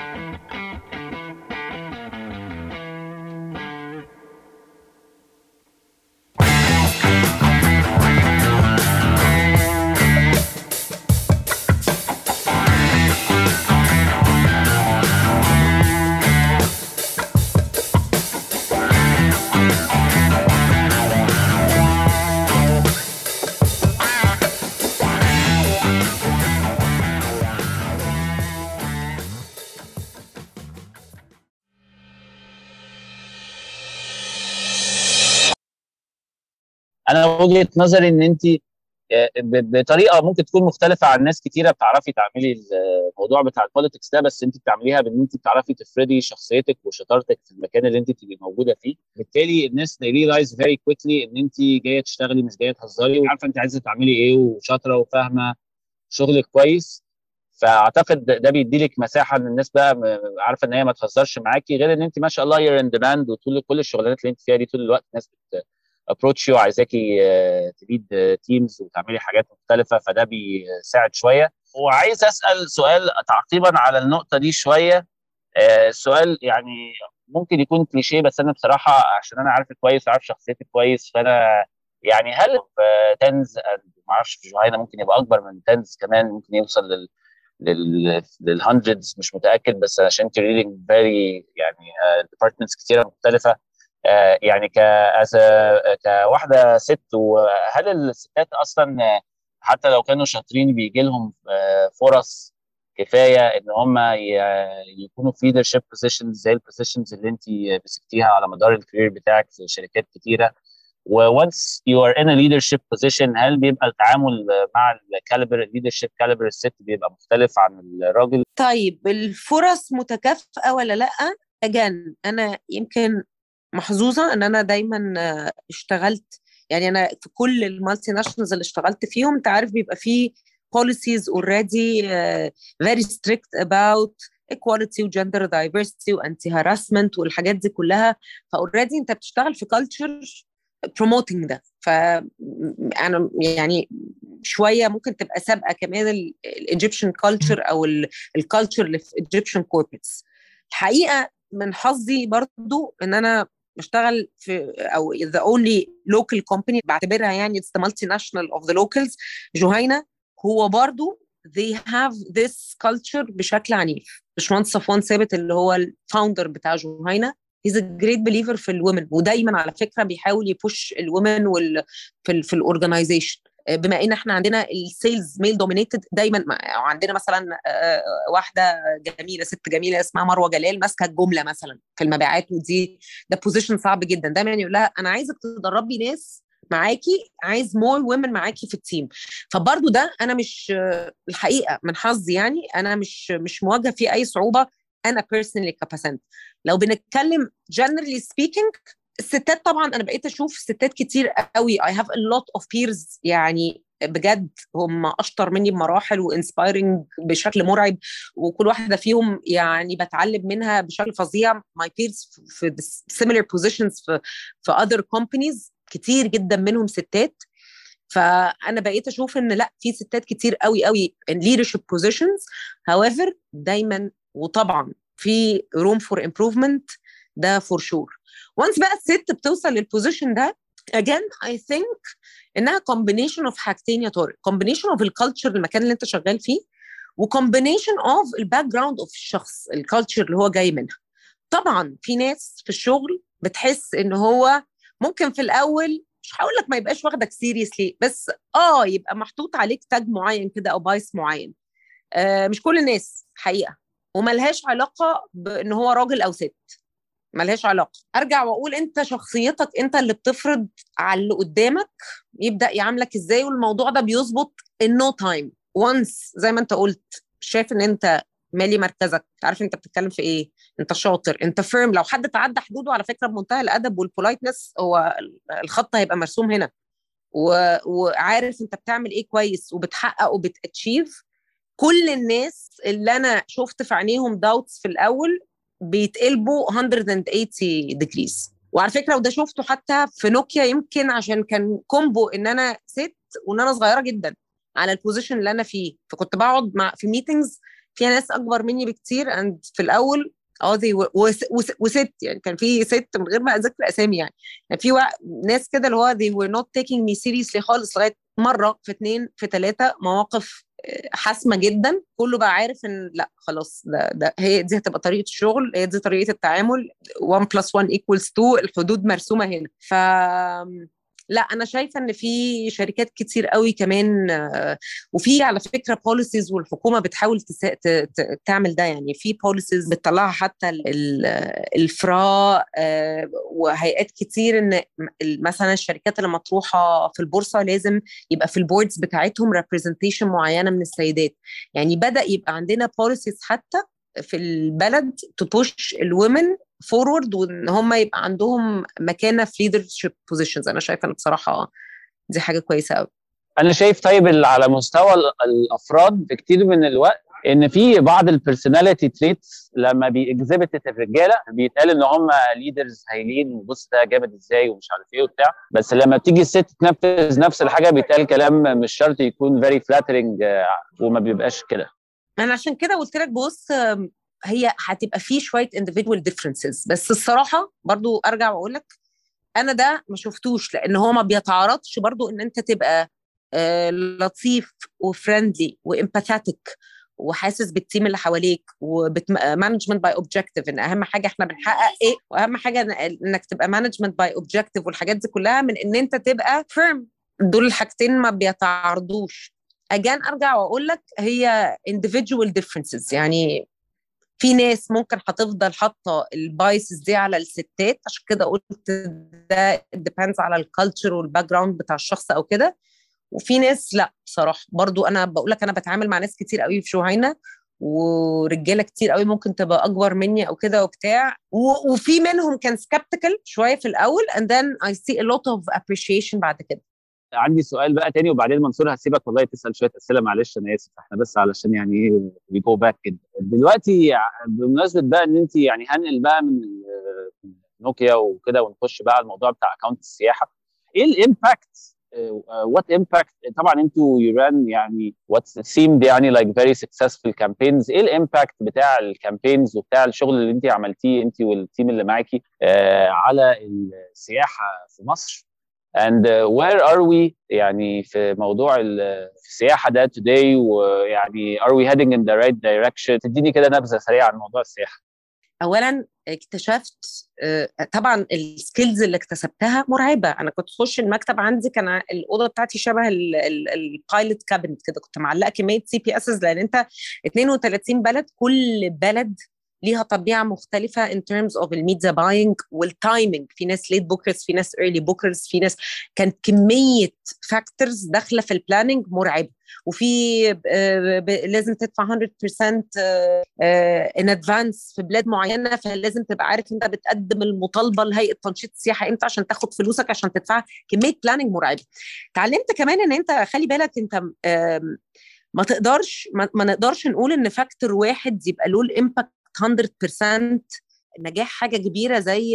انا وجهه نظري ان انت بطريقه ممكن تكون مختلفه عن ناس كتيره بتعرفي تعملي الموضوع بتاع البوليتكس ده بس انت بتعمليها بان انت بتعرفي تفردي شخصيتك وشطارتك في المكان اللي انت تبقي موجوده فيه بالتالي الناس they realize very quickly ان انت جايه تشتغلي مش جايه تهزري وعارفه انت عايزه تعملي ايه وشاطره وفاهمه شغلك كويس فاعتقد ده بيدي لك مساحه ان الناس بقى عارفه ان هي ما تهزرش معاكي غير ان انت ما شاء الله يور ان ديماند وطول كل الشغلانات اللي انت فيها دي طول الوقت الناس بت ابروتش يو عايزاكي تليد تيمز وتعملي حاجات مختلفه فده بيساعد شويه وعايز اسال سؤال تعقيبا على النقطه دي شويه السؤال يعني ممكن يكون كليشيه بس انا بصراحه عشان انا عارفك كويس وعارف شخصيتك كويس فانا يعني هل في تنز ما اعرفش في جوهينا ممكن يبقى اكبر من تنز كمان ممكن يوصل لل لل للهندردز مش متاكد بس عشان انت ريدنج فيري يعني ديبارتمنتس كتيره مختلفه يعني ك كواحده ست وهل الستات اصلا حتى لو كانوا شاطرين بيجي لهم فرص كفايه ان هم يكونوا في ليدرشيب بوزيشنز زي البوزيشنز اللي انت مسكتيها على مدار الكارير بتاعك في شركات كتيره وونس يو ار ان ليدرشيب بوزيشن هل بيبقى التعامل مع الكاليبر الليدرشيب كاليبر الست بيبقى مختلف عن الراجل؟ طيب الفرص متكافئه ولا لا؟ اجان انا يمكن محظوظه ان انا دايما اشتغلت يعني انا في كل المالتي ناشونالز اللي اشتغلت فيهم انت عارف بيبقى فيه policies already uh, very strict about equality وجندر diversity وانتي هاراسمنت والحاجات دي كلها فاوريدي انت بتشتغل في culture promoting ده فانا يعني شويه ممكن تبقى سابقه كمان الايجيبشن كلتشر او الكالتشر اللي في ايجيبشن كوربريتس الحقيقه من حظي برضو ان انا بشتغل في او the only local company بعتبرها يعني it's the multinational of the locals جهينة هو برضو they have this culture بشكل عنيف باشمهندس صفوان ثابت اللي هو الفاوندر بتاع جهينة he's a great believer في الومن ودايما على فكره بيحاول يبوش الومن وال في ال في الاورجنايزيشن بما ان احنا عندنا السيلز ميل دومينيتد دايما عندنا مثلا واحده جميله ست جميله اسمها مروه جلال ماسكه الجمله مثلا في المبيعات ودي ده بوزيشن صعب جدا دايما يقول لها انا عايزك تدربي ناس معاكي عايز مور وومن معاكي في التيم فبرضو ده انا مش الحقيقه من حظي يعني انا مش مش مواجهه فيه اي صعوبه انا بيرسونلي كباسنت لو بنتكلم جنرالي سبيكينج الستات طبعا انا بقيت اشوف ستات كتير قوي I have a lot of peers يعني بجد هم اشطر مني بمراحل وانسبايرنج بشكل مرعب وكل واحده فيهم يعني بتعلم منها بشكل فظيع my peers في similar positions في في other companies كتير جدا منهم ستات فانا بقيت اشوف ان لا في ستات كتير قوي قوي in leadership positions however دايما وطبعا في room for improvement ده for sure once بقى الست بتوصل للبوزيشن ده again I think انها combination of حاجتين يا طارق combination of الكالتشر المكان اللي انت شغال فيه وكومبينيشن اوف الباك جراوند اوف الشخص الكالتشر اللي هو جاي منها طبعا في ناس في الشغل بتحس ان هو ممكن في الاول مش هقول لك ما يبقاش واخدك سيريسلي بس اه يبقى محطوط عليك تاج معين كده او بايس معين آه مش كل الناس حقيقه وملهاش علاقه بان هو راجل او ست ملهاش علاقه ارجع واقول انت شخصيتك انت اللي بتفرض على اللي قدامك يبدا يعاملك ازاي والموضوع ده بيظبط النو تايم وانس زي ما انت قلت شايف ان انت مالي مركزك عارف انت بتتكلم في ايه انت شاطر انت فيرم لو حد تعدى حدوده على فكره بمنتهى الادب والبولايتنس هو الخط هيبقى مرسوم هنا و... وعارف انت بتعمل ايه كويس وبتحقق وبتاتشيف كل الناس اللي انا شفت في عينيهم داوتس في الاول بيتقلبوا 180 ديجريز وعلى فكره وده شفته حتى في نوكيا يمكن عشان كان كومبو ان انا ست وان انا صغيره جدا على البوزيشن اللي انا فيه فكنت بقعد مع في ميتنجز فيها ناس اكبر مني بكتير اند في الاول اه دي وست يعني كان في ست من غير ما اذكر اسامي يعني يعني في ناس كده اللي هو they were not taking me seriously خالص لغايه مره في اثنين في ثلاثه مواقف حاسمه جدا كله بقى عارف ان لا خلاص ده, ده هي دي هتبقى طريقه الشغل هي دي طريقه التعامل 1 بلس 1 equals 2 الحدود مرسومه هنا ف لا انا شايفه ان في شركات كتير قوي كمان وفي على فكره بوليسيز والحكومه بتحاول تسا... ت... تعمل ده يعني في بوليسيز بتطلعها حتى الفرا وهيئات كتير ان مثلا الشركات اللي مطروحه في البورصه لازم يبقى في البوردز بتاعتهم ريبرزنتيشن معينه من السيدات يعني بدا يبقى عندنا بوليسيز حتى في البلد تبوش الومن فورورد وان هم يبقى عندهم مكانه في ليدرشيب بوزيشنز انا شايفه ان بصراحه دي حاجه كويسه قوي انا شايف طيب على مستوى الافراد في كتير من الوقت ان في بعض البيرسوناليتي تريتس لما بيكزبتت الرجاله بيتقال ان هم ليدرز هايلين وبص ده جامد ازاي ومش عارف ايه وبتاع بس لما بتيجي الست تنفذ نفس الحاجه بيتقال كلام مش شرط يكون فيري فلاترنج وما بيبقاش كده انا عشان كده قلت لك بص هي هتبقى فيه شويه individual differences بس الصراحه برضو ارجع واقول لك انا ده ما شفتوش لان هو ما بيتعارضش برضو ان انت تبقى آه لطيف وفريندلي وامباثاتيك وحاسس بالتيم اللي حواليك ومانجمنت باي اوبجكتيف ان اهم حاجه احنا بنحقق ايه واهم حاجه انك تبقى مانجمنت باي اوبجكتيف والحاجات دي كلها من ان انت تبقى فيرم دول الحاجتين ما بيتعارضوش اجان ارجع واقول لك هي individual differences يعني في ناس ممكن هتفضل حاطه البايسز دي على الستات عشان كده قلت ده depends على الكالتشر والباك جراوند بتاع الشخص او كده وفي ناس لا بصراحه برضو انا بقول لك انا بتعامل مع ناس كتير قوي في شوهينا ورجاله كتير قوي ممكن تبقى اكبر مني او كده وبتاع وفي منهم كان سكبتيكال شويه في الاول and then I see a lot of appreciation بعد كده عندي سؤال بقى تاني وبعدين منصور هسيبك والله تسال شويه اسئله معلش انا اسف احنا بس علشان يعني ايه وي جو باك كده دلوقتي بمناسبه بقى ان انت يعني هنقل بقى من نوكيا وكده ونخش بقى على الموضوع بتاع اكونت السياحه ايه الامباكت وات امباكت طبعا انتوا يوران يعني وات سيمد يعني لايك فيري سكسسفul كامبينز ايه الامباكت بتاع الكامبينز وبتاع الشغل اللي انت عملتيه انت والتيم اللي معاكي على السياحه في مصر and uh, where are we يعني في موضوع السياحه ده today ويعني are we heading in the right direction تديني كده نبذه سريعه عن موضوع السياحه اولا اكتشفت طبعا السكيلز اللي اكتسبتها مرعبه انا كنت اخش المكتب عندي كان الاوضه بتاعتي شبه البايلوت كابينت كده كنت معلقه كميه سي بي اسز لان انت 32 بلد كل بلد ليها طبيعه مختلفه in terms of الميديا باينج والتايمنج في ناس ليت بوكرز في ناس ايرلي بوكرز في ناس كانت كميه فاكتورز داخله في البلاننج مرعبه وفي لازم تدفع 100% ان ادفانس في بلاد معينه فلازم تبقى عارف انت بتقدم المطالبه لهيئه تنشيط السياحه امتى عشان تاخد فلوسك عشان تدفع كميه بلاننج مرعبه اتعلمت كمان ان انت خلي بالك انت ما تقدرش ما نقدرش نقول ان فاكتور واحد يبقى له الامباكت 100% نجاح حاجه كبيره زي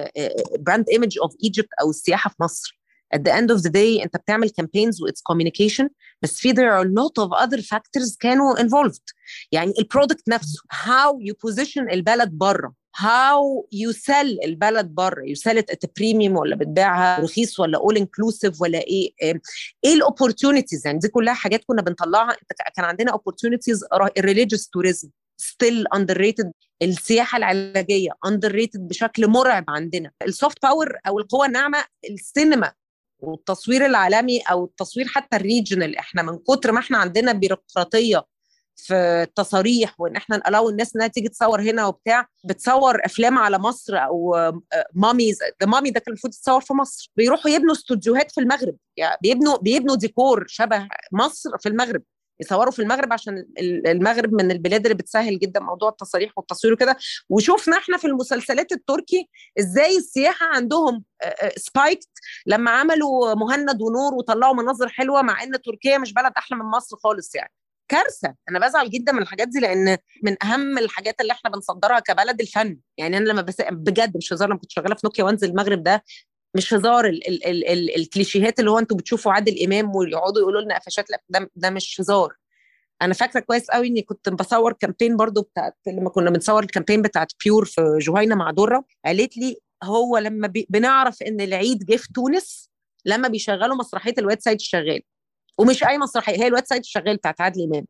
براند ايمج اوف ايجيبت او السياحه في مصر at the end of the day انت بتعمل campaigns و it's communication بس في there are a lot of other factors كانوا involved يعني البرودكت نفسه how you position البلد بره how you sell البلد بره you sell it at a premium ولا بتبيعها رخيص ولا all inclusive ولا ايه ايه الاوبورتونيتيز يعني دي كلها حاجات كنا بنطلعها كان عندنا opportunities religious tourism still underrated السياحة العلاجية underrated بشكل مرعب عندنا السوفت باور أو القوة الناعمة السينما والتصوير العالمي او التصوير حتى الريجنال احنا من كتر ما احنا عندنا بيروقراطيه في التصاريح وان احنا نقلاو الناس انها تيجي تصور هنا وبتاع بتصور افلام على مصر او ماميز ده مامي ده كان المفروض يتصور في مصر بيروحوا يبنوا استوديوهات في المغرب يعني بيبنوا بيبنوا ديكور شبه مصر في المغرب يصوروا في المغرب عشان المغرب من البلاد اللي بتسهل جدا موضوع التصاريح والتصوير وكده وشوفنا احنا في المسلسلات التركي ازاي السياحه عندهم سبايكت لما عملوا مهند ونور وطلعوا مناظر حلوه مع ان تركيا مش بلد احلى من مصر خالص يعني كارثه انا بزعل جدا من الحاجات دي لان من اهم الحاجات اللي احنا بنصدرها كبلد الفن يعني انا لما بس بجد مش هزار لما كنت شغاله في نوكيا وانزل المغرب ده مش هزار ال ال ال ال الكليشيهات اللي هو انتوا بتشوفوا عادل امام ويقعدوا يقولوا لنا قفشات لا ده, ده مش هزار انا فاكره كويس قوي اني كنت بصور كامبين برضو بتاعت لما كنا بنصور الكامبين بتاعت بيور في جهينه مع دره قالت لي هو لما بي بنعرف ان العيد جه في تونس لما بيشغلوا مسرحيه الويب سايت الشغال ومش اي مسرحيه هي الويب سايت الشغال بتاعت عادل امام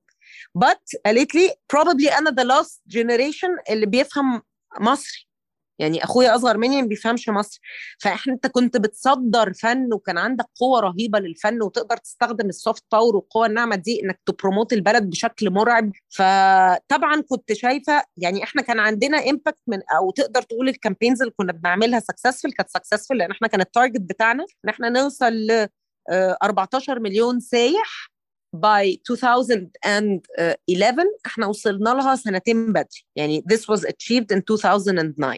بس قالت لي probably انا the last generation اللي بيفهم مصري يعني اخويا اصغر مني ما بيفهمش مصري فاحنا انت كنت بتصدر فن وكان عندك قوه رهيبه للفن وتقدر تستخدم السوفت باور والقوه الناعمه دي انك تبروموت البلد بشكل مرعب فطبعا كنت شايفه يعني احنا كان عندنا امباكت من او تقدر تقول الكامبينز اللي كنا بنعملها سكسسفل كانت سكسسفل لان احنا كان التارجت بتاعنا ان احنا نوصل ل 14 مليون سايح by 2011 احنا وصلنا لها سنتين بدري يعني this was achieved in 2009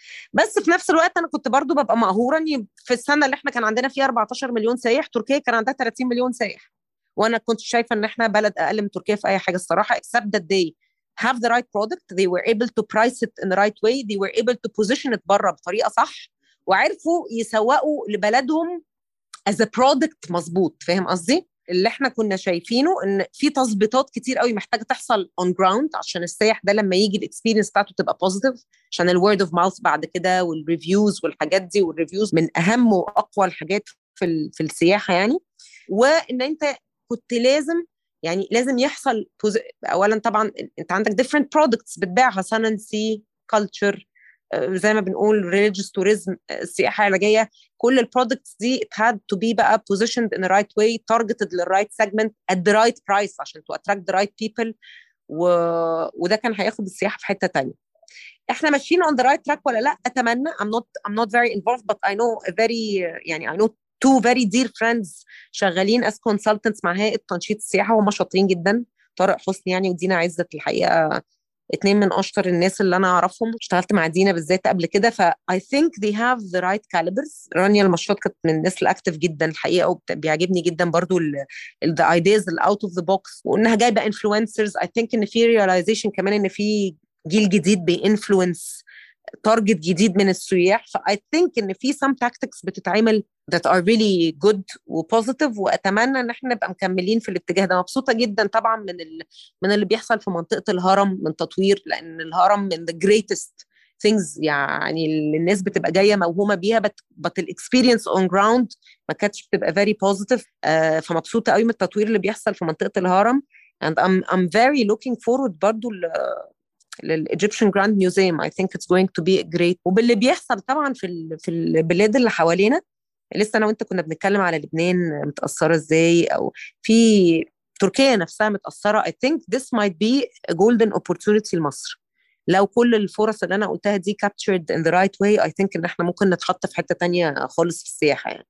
بس في نفس الوقت انا كنت برضو ببقى مقهوره اني في السنه اللي احنا كان عندنا فيها 14 مليون سايح تركيا كان عندها 30 مليون سايح وانا كنت شايفه ان احنا بلد اقل من تركيا في اي حاجه الصراحه except that they have the right product they were able to price it in the right way they were able to position it بره بطريقه صح وعرفوا يسوقوا لبلدهم as a product مظبوط فاهم قصدي؟ اللي احنا كنا شايفينه ان في تظبيطات كتير قوي محتاجه تحصل اون جراوند عشان السائح ده لما يجي الاكسبيرينس بتاعته تبقى بوزيتيف عشان الورد اوف ماوث بعد كده والريفيوز والحاجات دي والريفيوز من اهم واقوى الحاجات في في السياحه يعني وان انت كنت لازم يعني لازم يحصل اولا طبعا انت عندك different products بتبيعها سي كلتشر زي ما بنقول religious tourism السياحه العلاجيه كل البرودكتس دي it had to be بقى positioned in the right way targeted للرايت segment at the right price عشان to attract the right people و... وده كان هياخد السياحه في حته تانية احنا ماشيين on the right track ولا لا اتمنى I'm not I'm not very involved but I know a very يعني I know two very dear friends شغالين as consultants مع هيئه تنشيط السياحه وهم شاطرين جدا طارق حسني يعني ودينا عزت الحقيقه اتنين من اشطر الناس اللي انا اعرفهم اشتغلت مع دينا بالذات قبل كده ف I think they have the right calibers رانيا المشروط كانت من الناس الاكتف جدا الحقيقه وبيعجبني جدا برضو ال the ideas ال out of the box وانها جايبه influencers I think ان في realization كمان ان في جيل جديد بينفلونس تارجت جديد من السياح ف I think ان في some tactics بتتعمل that are really good وبوزيتيف واتمنى ان احنا نبقى مكملين في الاتجاه ده مبسوطه جدا طبعا من ال... من اللي بيحصل في منطقه الهرم من تطوير لان الهرم من the greatest things يعني اللي الناس بتبقى جايه موهومه بيها but, but الاكسبيرينس اون جراوند ما كانتش بتبقى very positive uh, فمبسوطه قوي من التطوير اللي بيحصل في منطقه الهرم and I'm I'm very looking forward برضو للايجيبشن جراند ميوزيوم I think it's going to be great وباللي بيحصل طبعا في ال... في البلاد اللي حوالينا لسه انا وانت كنا بنتكلم على لبنان متاثره ازاي او في تركيا نفسها متاثره I think this might be a golden opportunity لمصر لو كل الفرص اللي انا قلتها دي captured in the right way I think ان احنا ممكن نتحط في حته تانية خالص في السياحه يعني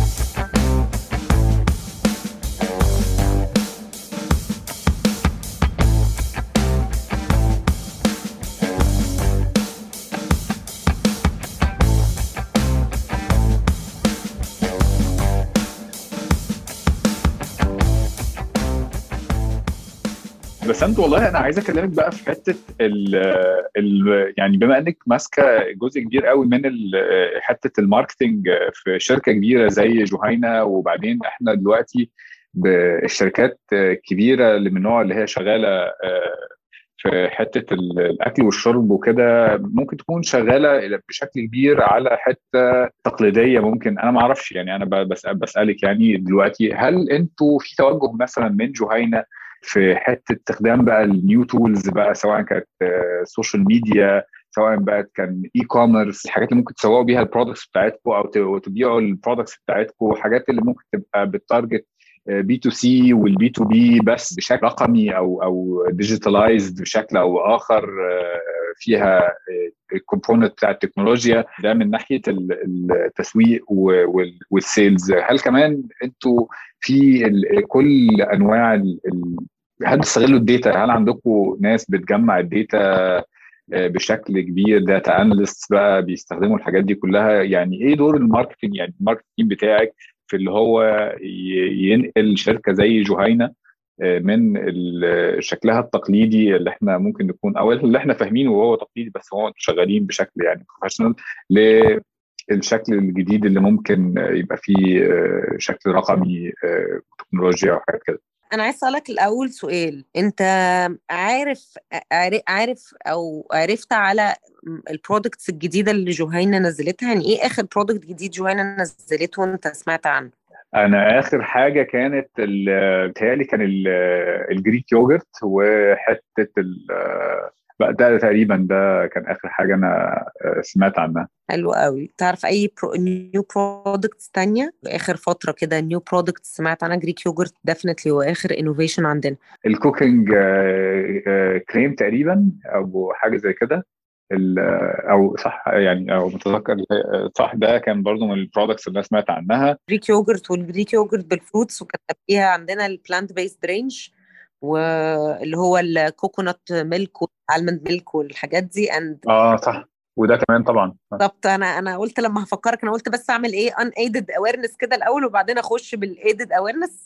بس انت والله انا عايز اكلمك بقى في حته ال ال يعني بما انك ماسكه جزء كبير قوي من حته الماركتنج في شركه كبيره زي جوهينا وبعدين احنا دلوقتي بالشركات كبيره اللي من النوع اللي هي شغاله في حته الاكل والشرب وكده ممكن تكون شغاله بشكل كبير على حته تقليديه ممكن انا ما اعرفش يعني انا بسالك يعني دلوقتي هل انتوا في توجه مثلا من جوهينا في حته استخدام بقى النيو تولز بقى سواء كانت سوشيال ميديا سواء بقى كان اي كوميرس الحاجات اللي ممكن تسوقوا بيها البرودكتس بتاعتكم او تبيعوا البرودكتس بتاعتكم حاجات اللي ممكن تبقى بالتارجت بي تو سي والبي تو بي بس بشكل رقمي او او ديجيتالايزد بشكل او اخر فيها الكومبوننت بتاع التكنولوجيا ده من ناحيه التسويق والسيلز هل كمان انتوا في كل انواع هل بتستغلوا الداتا هل عندكم ناس بتجمع الداتا بشكل كبير داتا اناليست بقى بيستخدموا الحاجات دي كلها يعني ايه دور الماركتنج يعني الماركتنج بتاعك في اللي هو ينقل شركه زي جوهينا من شكلها التقليدي اللي احنا ممكن نكون او اللي احنا فاهمينه وهو تقليدي بس هو شغالين بشكل يعني بروفيشنال للشكل الجديد اللي ممكن يبقى فيه شكل رقمي وتكنولوجيا وحاجات كده انا عايز اسالك الاول سؤال انت عارف عارف او عرفت على البرودكتس الجديده اللي جوهينا نزلتها يعني ايه اخر برودكت جديد جوهينا نزلته وانت سمعت عنه انا اخر حاجه كانت بتهيألي كان الجريك يوجرت وحته بقى ده تقريبا ده كان اخر حاجه انا سمعت عنها حلو قوي تعرف اي برو... نيو برودكتس تانية اخر فتره كده نيو برودكتس سمعت عنها جريك يوجرت ديفنتلي هو اخر انوفيشن عندنا الكوكينج كريم تقريبا او حاجه زي كده او صح يعني او متذكر صح ده كان برضو من البرودكتس اللي انا سمعت عنها جريك يوجرت والجريك يوجرت بالفروتس وكان فيها عندنا البلانت بيست رينج واللي هو الكوكونات ميلك والالمند ميلك والحاجات دي اند اه صح وده كمان طبعا بالظبط انا انا قلت لما هفكرك انا قلت بس اعمل ايه ان ايدد اويرنس كده الاول وبعدين اخش بالايدد اويرنس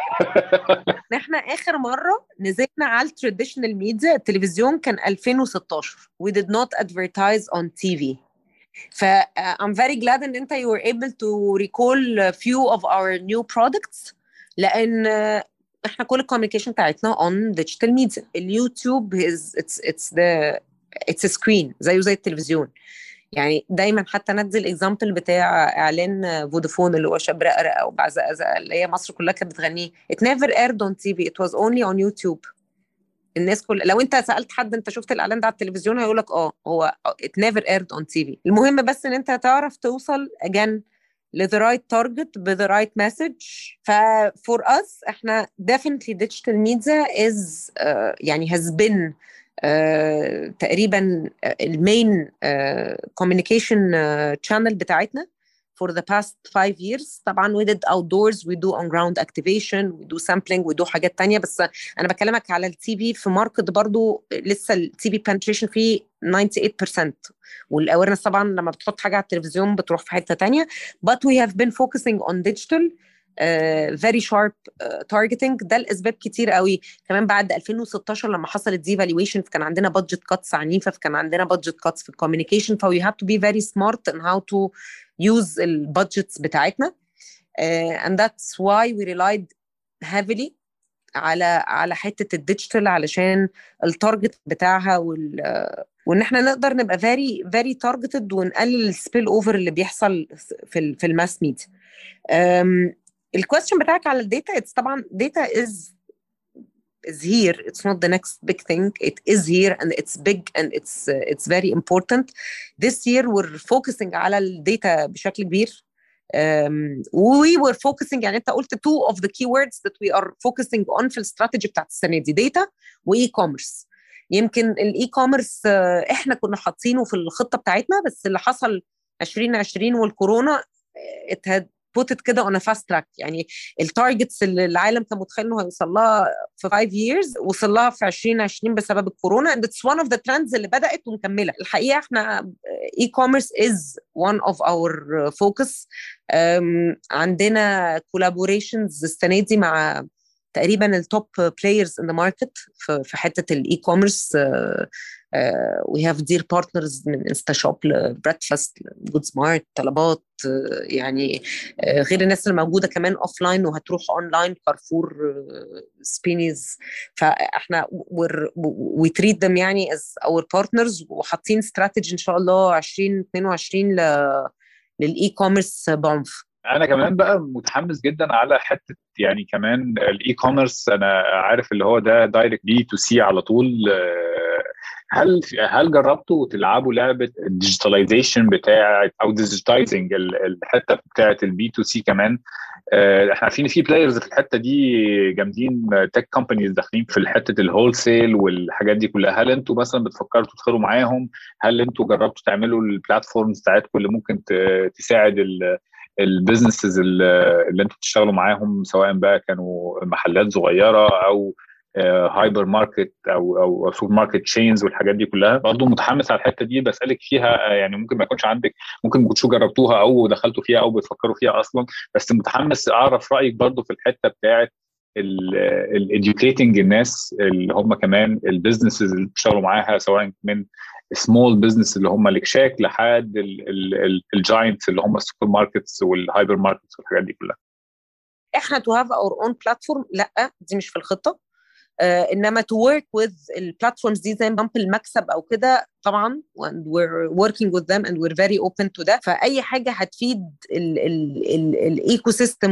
احنا اخر مره نزلنا على التراديشنال ميديا التلفزيون كان 2016 we did not advertise on TV ف uh, I'm very glad ان انت you were able to recall few of our new products لان uh, احنا كل الكوميونيكيشن بتاعتنا on digital media اليوتيوب is it's it's the it's a screen زيه زي التلفزيون يعني دايما حتى ننزل اكزامبل بتاع اعلان فودافون اللي هو شاب رقرقه وبعزقزق اللي هي مصر كلها كانت بتغنيه it never aired on TV it was only on YouTube الناس كل لو انت سالت حد انت شفت الاعلان ده على التلفزيون هيقول لك اه هو it never aired on TV المهم بس ان انت تعرف توصل again ل the right target ب the right message ف for us احنا definitely digital media is uh, يعني has been uh, تقريبا المين communication channel بتاعتنا for the past five years طبعا we did outdoors we do on ground activation we do sampling we do حاجات تانية بس انا بكلمك على التي في في ماركت برضو لسه التي في penetration فيه 98% والاويرنس طبعا لما بتحط حاجه على التلفزيون بتروح في حته تانية but we have been focusing on digital uh, very sharp uh, targeting ده لاسباب كتير قوي كمان بعد 2016 لما حصلت دي فالويشن كان عندنا بادجت كاتس عنيفه فكان عندنا بادجت كاتس في الكوميونيكيشن ف we have to be very smart in how to use البادجتس بتاعتنا uh, and that's why we relied heavily على على حته الديجيتال علشان التارجت بتاعها وال وان احنا نقدر نبقى فيري فيري تارجتد ونقلل السبيل اوفر اللي بيحصل في ال في الماس ميديا الكويستشن بتاعك على الداتا اتس طبعا داتا از is here it's not the next big thing it is here and it's big and it's uh, it's very important this year we're focusing على الداتا بشكل كبير um, we were focusing يعني انت قلت two of the keywords that we are focusing on في الاستراتيجي بتاعت السنه دي data واي كوميرس يمكن الاي كوميرس احنا كنا حاطينه في الخطه بتاعتنا بس اللي حصل 2020 والكورونا ات بوتت كده اون فاست تراك يعني التارجتس اللي العالم كان متخيل انه هيوصل لها في 5 years وصل لها في 2020 بسبب الكورونا and it's one of the trends اللي بدات ومكمله الحقيقه احنا اي كوميرس is one of our focus عندنا collaborations السنه دي مع تقريبا التوب بلايرز ان ذا ماركت في حته الاي كوميرس وي هاف دير بارتنرز من انستا شوب لبريكفاست جود سمارت طلبات uh, يعني uh, غير الناس اللي موجوده كمان اوف لاين وهتروح اون لاين كارفور سبينيز فاحنا وي تريت ذم يعني از اور بارتنرز وحاطين استراتيجي ان شاء الله 2022 للاي كوميرس بعنف انا كمان بقى متحمس جدا على حته يعني كمان الاي كوميرس انا عارف اللي هو ده دايركت بي تو سي على طول هل هل جربتوا تلعبوا لعبه الديجيتاليزيشن بتاعه او ديجيتايزنج الحته بتاعه البي تو سي كمان احنا عارفين في بلايرز في الحته دي جامدين تك كومبانيز داخلين في حته الهول سيل والحاجات دي كلها هل انتوا مثلا بتفكروا تدخلوا معاهم هل انتوا جربتوا تعملوا البلاتفورمز بتاعتكم اللي ممكن تساعد البيزنسز اللي انتوا بتشتغلوا معاهم سواء بقى كانوا محلات صغيره او هايبر ماركت او او سوبر ماركت تشينز والحاجات دي كلها برضه متحمس على الحته دي بسالك فيها يعني ممكن ما يكونش عندك ممكن ما كنتوا جربتوها او دخلتوا فيها او بتفكروا فيها اصلا بس متحمس اعرف رايك برضه في الحته بتاعت الاديوكيتنج الناس اللي هم كمان البيزنسز اللي بتشتغلوا معاها سواء من سمول بزنس اللي هم الاكشاك لحد الجاينتس اللي هم السوبر ماركتس والهايبر ماركتس والحاجات دي كلها احنا تو هاف اور اون بلاتفورم لا دي مش في الخطه آه انما to work with البلاتفورمز دي زي بامب المكسب او كده طبعا and we're working with them and we're very open to that فاي حاجه هتفيد الايكو سيستم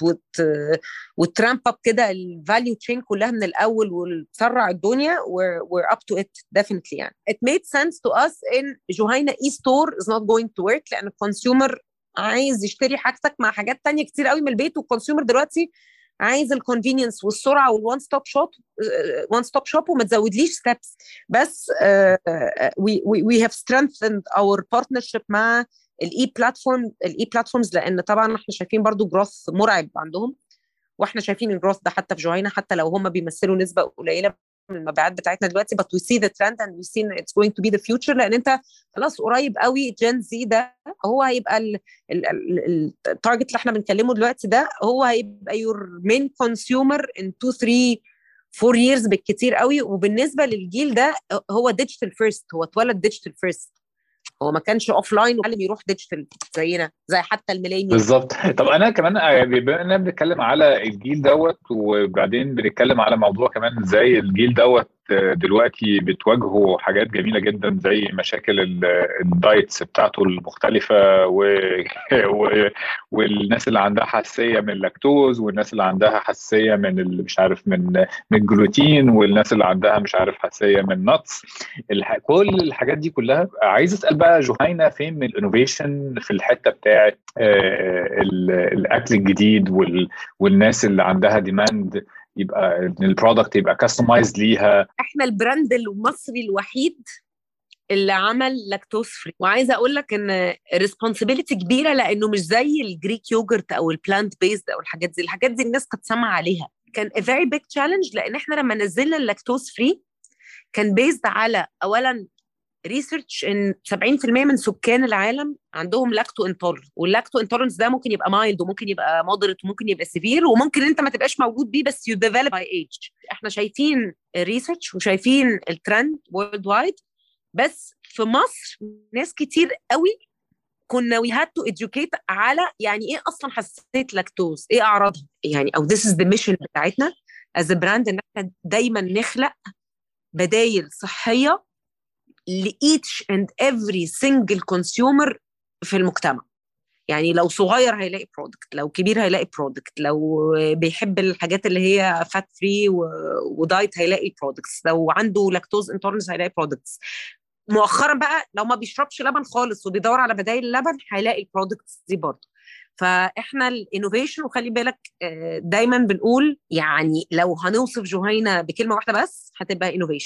وترامب اب كده الفاليو تشين كلها من الاول وتسرع الدنيا we're, we're up to it definitely يعني it made sense to us in جهينه اي ستور is not going to work لان الكونسيومر عايز يشتري حاجتك مع حاجات تانية كتير قوي من البيت والكونسيومر دلوقتي عايز الكونفينينس والسرعه والوان ستوب شوب وان ستوب شوب وما تزودليش ستيبس بس وي وي هاف strengthened اور بارتنرشيب مع الاي بلاتفورم الاي بلاتفورمز لان طبعا احنا شايفين برضو جروث مرعب عندهم واحنا شايفين الجروث ده حتى في جوهينا حتى لو هم بيمثلوا نسبه قليله من المبيعات بتاعتنا دلوقتي but we see the trend and we see it's going to be the future لان انت خلاص قريب قوي جين زي ده هو هيبقى التارجت اللي احنا بنتكلمه دلوقتي ده هو هيبقى your main consumer in 2 3 4 years بالكتير قوي وبالنسبه للجيل ده هو ديجيتال فيرست هو اتولد ديجيتال فيرست هو ما كانش اوف لاين وعلم يروح ديجيتال زينا زي حتى الميلينيال بالظبط طب انا كمان بما اننا بنتكلم على الجيل دوت وبعدين بنتكلم على موضوع كمان ازاي الجيل دوت دلوقتي بتواجهوا حاجات جميله جدا زي مشاكل الدايتس بتاعته المختلفه و... و... والناس اللي عندها حساسيه من اللاكتوز والناس اللي عندها حساسيه من ال... مش عارف من من الجلوتين والناس اللي عندها مش عارف حساسيه من نتس الح... كل الحاجات دي كلها عايز اسال بقى جهينه فين من الانوفيشن في الحته بتاعت الاكل الجديد وال... والناس اللي عندها ديماند يبقى البرودكت يبقى كاستمايز ليها احنا البراند المصري الوحيد اللي عمل لاكتوز فري وعايزه اقول لك ان ريسبونسبيلتي كبيره لانه مش زي الجريك يوجرت او البلانت بيزد او الحاجات دي الحاجات دي الناس كانت سامعه عليها كان a very big challenge لان احنا لما نزلنا اللاكتوز فري كان بيزد على اولا ريسيرش ان 70% من سكان العالم عندهم لاكتو انتولرنس واللاكتو انتولرنس ده ممكن يبقى مايلد وممكن يبقى مودريت وممكن يبقى سيفير وممكن انت ما تبقاش موجود بيه بس يو ديفلوب باي ايج احنا شايفين الريسيرش وشايفين الترند وورلد وايد بس في مصر ناس كتير قوي كنا وي هاد تو educate على يعني ايه اصلا حساسيه لاكتوز ايه اعراضها يعني او this is the mission بتاعتنا از براند ان احنا دايما نخلق بدايل صحيه لايتش اند افري سنجل كونسيومر في المجتمع يعني لو صغير هيلاقي برودكت لو كبير هيلاقي برودكت لو بيحب الحاجات اللي هي فات فري ودايت هيلاقي برودكتس لو عنده لاكتوز انتولرنس هيلاقي برودكتس مؤخرا بقى لو ما بيشربش لبن خالص وبيدور على بدائل اللبن هيلاقي البرودكتس دي برضه فاحنا الانوفيشن وخلي بالك دايما بنقول يعني لو هنوصف جهينه بكلمه واحده بس هتبقى انوفيشن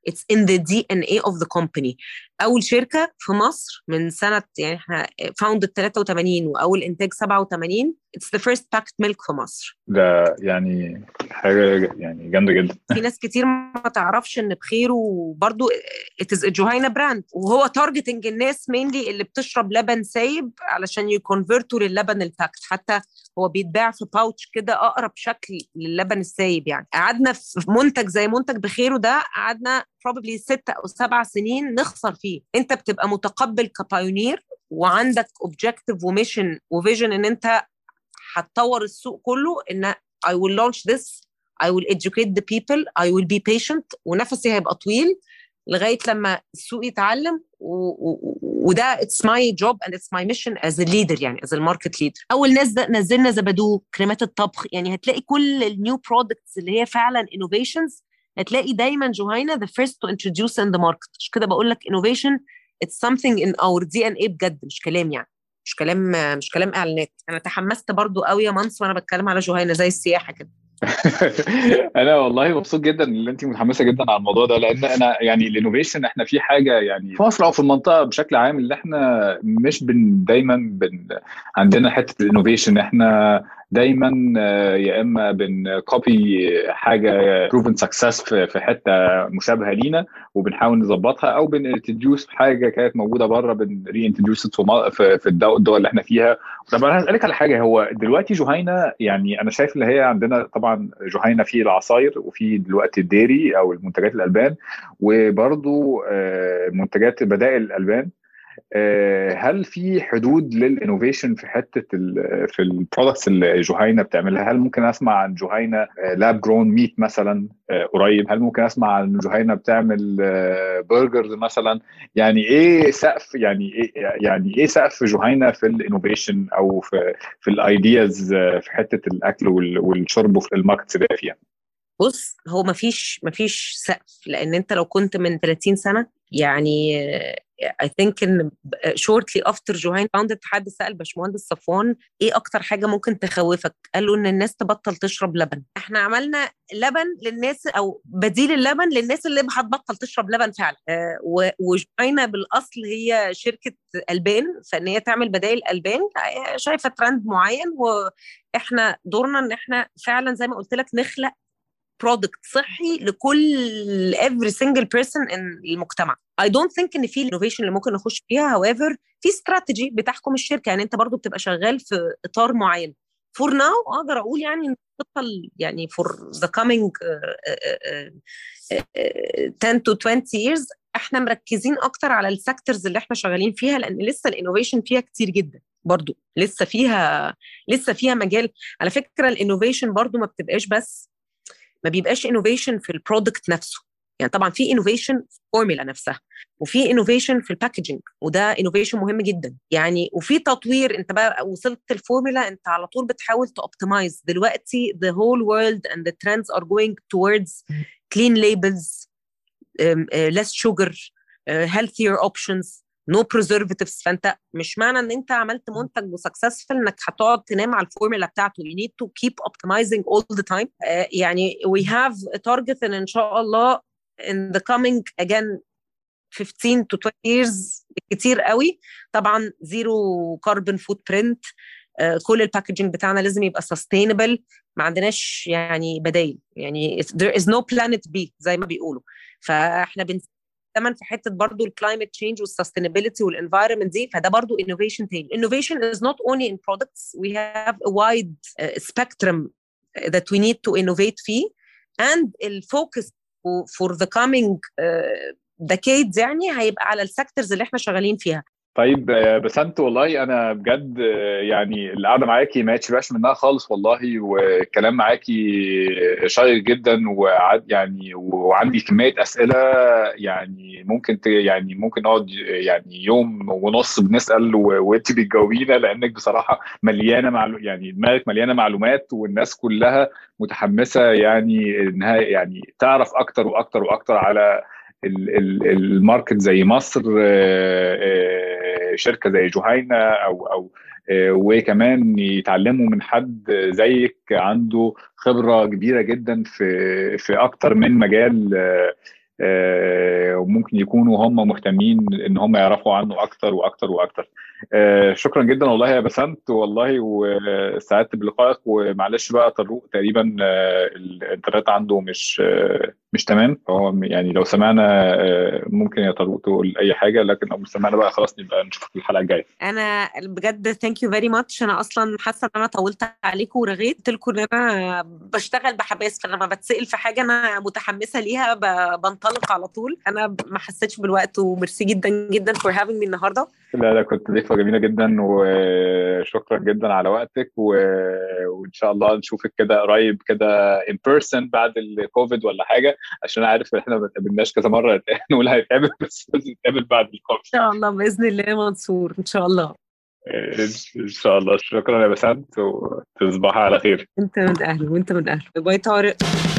it's in the DNA of the company اول شركه في مصر من سنه يعني احنا فاوندد 83 واول انتاج 87 it's the first packed milk في مصر ده يعني حاجه يعني جامده جدا في ناس كتير ما تعرفش ان بخيره برضو it is a جوهينا براند وهو تارجتنج الناس مينلي اللي بتشرب لبن سايب علشان يكونفرتوا للبن الباكت حتى هو بيتباع في باوتش كده اقرب شكل للبن السايب يعني قعدنا في منتج زي منتج بخيره ده قعدنا probably ست او سبع سنين نخسر فيه انت بتبقى متقبل كبايونير وعندك اوبجيكتيف وميشن وفيجن ان انت هتطور السوق كله ان I will launch this I will educate the people I will be patient ونفسي هيبقى طويل لغايه لما السوق يتعلم وده it's my job and it's my mission as a leader يعني as a market leader اول ناس ده نزلنا زبادو كريمات الطبخ يعني هتلاقي كل النيو برودكتس اللي هي فعلا innovations هتلاقي دايما جوهينا the first to introduce in the market مش كده بقول لك innovation it's something in our DNA بجد مش كلام يعني مش كلام مش كلام اعلانات انا تحمست برضو قوي يا منص وانا بتكلم على جوهينا زي السياحه كده انا والله مبسوط جدا ان انت متحمسه جدا على الموضوع ده لان انا يعني الانوفيشن احنا في حاجه يعني في مصر او في المنطقه بشكل عام اللي احنا مش بن دايما بن عندنا حته الانوفيشن احنا دايما يا اما بنكوبي حاجه بروفن سكسس في حته مشابهه لينا وبنحاول نظبطها او بننتديوس حاجه كانت موجوده بره بنري انتديوس في في الدول اللي احنا فيها طب انا هسالك على حاجه هو دلوقتي جهينه يعني انا شايف اللي هي عندنا طبعا جهينه في العصاير وفي دلوقتي الديري او المنتجات الالبان وبرضو منتجات بدائل الالبان هل في حدود للانوفيشن في حته في البرودكتس اللي جهينه بتعملها هل ممكن اسمع عن جهينه لاب جرون ميت مثلا قريب هل ممكن اسمع عن جهينه بتعمل برجرز مثلا يعني ايه سقف يعني ايه يعني ايه سقف جهينه في الانوفيشن او في في الايدياز في حته الاكل والشرب وفي الماركتس اللي فيها بص هو مفيش مفيش سقف لان انت لو كنت من 30 سنه يعني I think ان shortly after جوهين فاوندد حد سال باشمهندس صفوان ايه اكتر حاجه ممكن تخوفك؟ قال له ان الناس تبطل تشرب لبن. احنا عملنا لبن للناس او بديل اللبن للناس اللي هتبطل تشرب لبن فعلا. آه وجوهينا بالاصل هي شركه البان فان هي تعمل بدائل البان شايفه ترند معين واحنا دورنا ان احنا فعلا زي ما قلت لك نخلق برودكت صحي لكل every single person in المجتمع I don't think ان في innovation اللي ممكن نخش فيها however في استراتيجي بتحكم الشركه يعني انت برضو بتبقى شغال في اطار معين for now اقدر اقول يعني ان يعني for the coming uh, uh, uh, 10 to 20 years احنا مركزين اكتر على السيكتورز اللي احنا شغالين فيها لان لسه الانوفيشن فيها كتير جدا برضو لسه فيها لسه فيها مجال على فكره الانوفيشن برضو ما بتبقاش بس ما بيبقاش انوفيشن في البرودكت نفسه يعني طبعا في انوفيشن في الفورمولا نفسها وفي انوفيشن في الباكجينج وده انوفيشن مهم جدا يعني وفي تطوير انت بقى وصلت الفورمولا انت على طول بتحاول توبتمايز دلوقتي the whole world and the trends are going towards clean labels um, uh, less sugar uh, healthier options نو no preservatives فانت مش معنى ان انت عملت منتج وسكسسفل انك هتقعد تنام على الفورمولا بتاعته you need to keep optimizing all the time uh, يعني we have a target ان ان شاء الله in the coming again 15 to 20 years كتير قوي طبعا زيرو كاربون فوت برنت كل الباكجينج بتاعنا لازم يبقى sustainable ما عندناش يعني بدايل يعني there is no planet B زي ما بيقولوا فاحنا بن كمان في حته برضو الكلايمت تشينج والسستينابيلتي والانفايرمنت دي فده برضو انوفيشن تاني innovation is not only in products we have a wide uh, spectrum that we need to innovate فيه and الفوكس for the coming uh, decades يعني هيبقى على السيكتورز اللي احنا شغالين فيها طيب بسنت والله انا بجد يعني القعده معاكي ما يتشبعش منها خالص والله والكلام معاكي شيق جدا وعد يعني وعندي كميه اسئله يعني ممكن يعني ممكن نقعد يعني يوم ونص بنسال وانت بتجاوبينا لانك بصراحه مليانه معلو يعني دماغك مليانه معلومات والناس كلها متحمسه يعني انها يعني تعرف اكتر واكتر واكتر على الماركت زي مصر شركه زي جهينه او او وكمان يتعلموا من حد زيك عنده خبره كبيره جدا في في اكتر من مجال وممكن يكونوا هم مهتمين ان هم يعرفوا عنه اكتر واكتر واكتر شكرا جدا والله يا بسنت والله وسعدت بلقائك ومعلش بقى طروق تقريبا الانترنت عنده مش مش تمام فهو يعني لو سمعنا ممكن يا طروق تقول اي حاجه لكن لو مش سمعنا بقى خلاص نبقى نشوفك الحلقه الجايه انا بجد ثانك يو فيري ماتش انا اصلا حاسه ان انا طولت عليكم ورغيت قلت لكم ان انا بشتغل بحماس فلما بتسال في حاجه انا متحمسه ليها بنطلق على طول انا ما حسيتش بالوقت وميرسي جدا جدا فور هافينج مي النهارده لا لا كنت ضيفه جميله جدا وشكرا جدا على وقتك و... وان شاء الله نشوفك كده قريب كده ان بيرسون بعد الكوفيد ولا حاجه عشان عارف احنا ما اتقابلناش كذا مره نقول هنتقابل بس لازم نتقابل بعد الكوفيد ان شاء الله باذن الله منصور ان شاء الله ان شاء الله شكرا يا بسنت وتصبحي على خير انت من اهله وانت من اهله باي طارق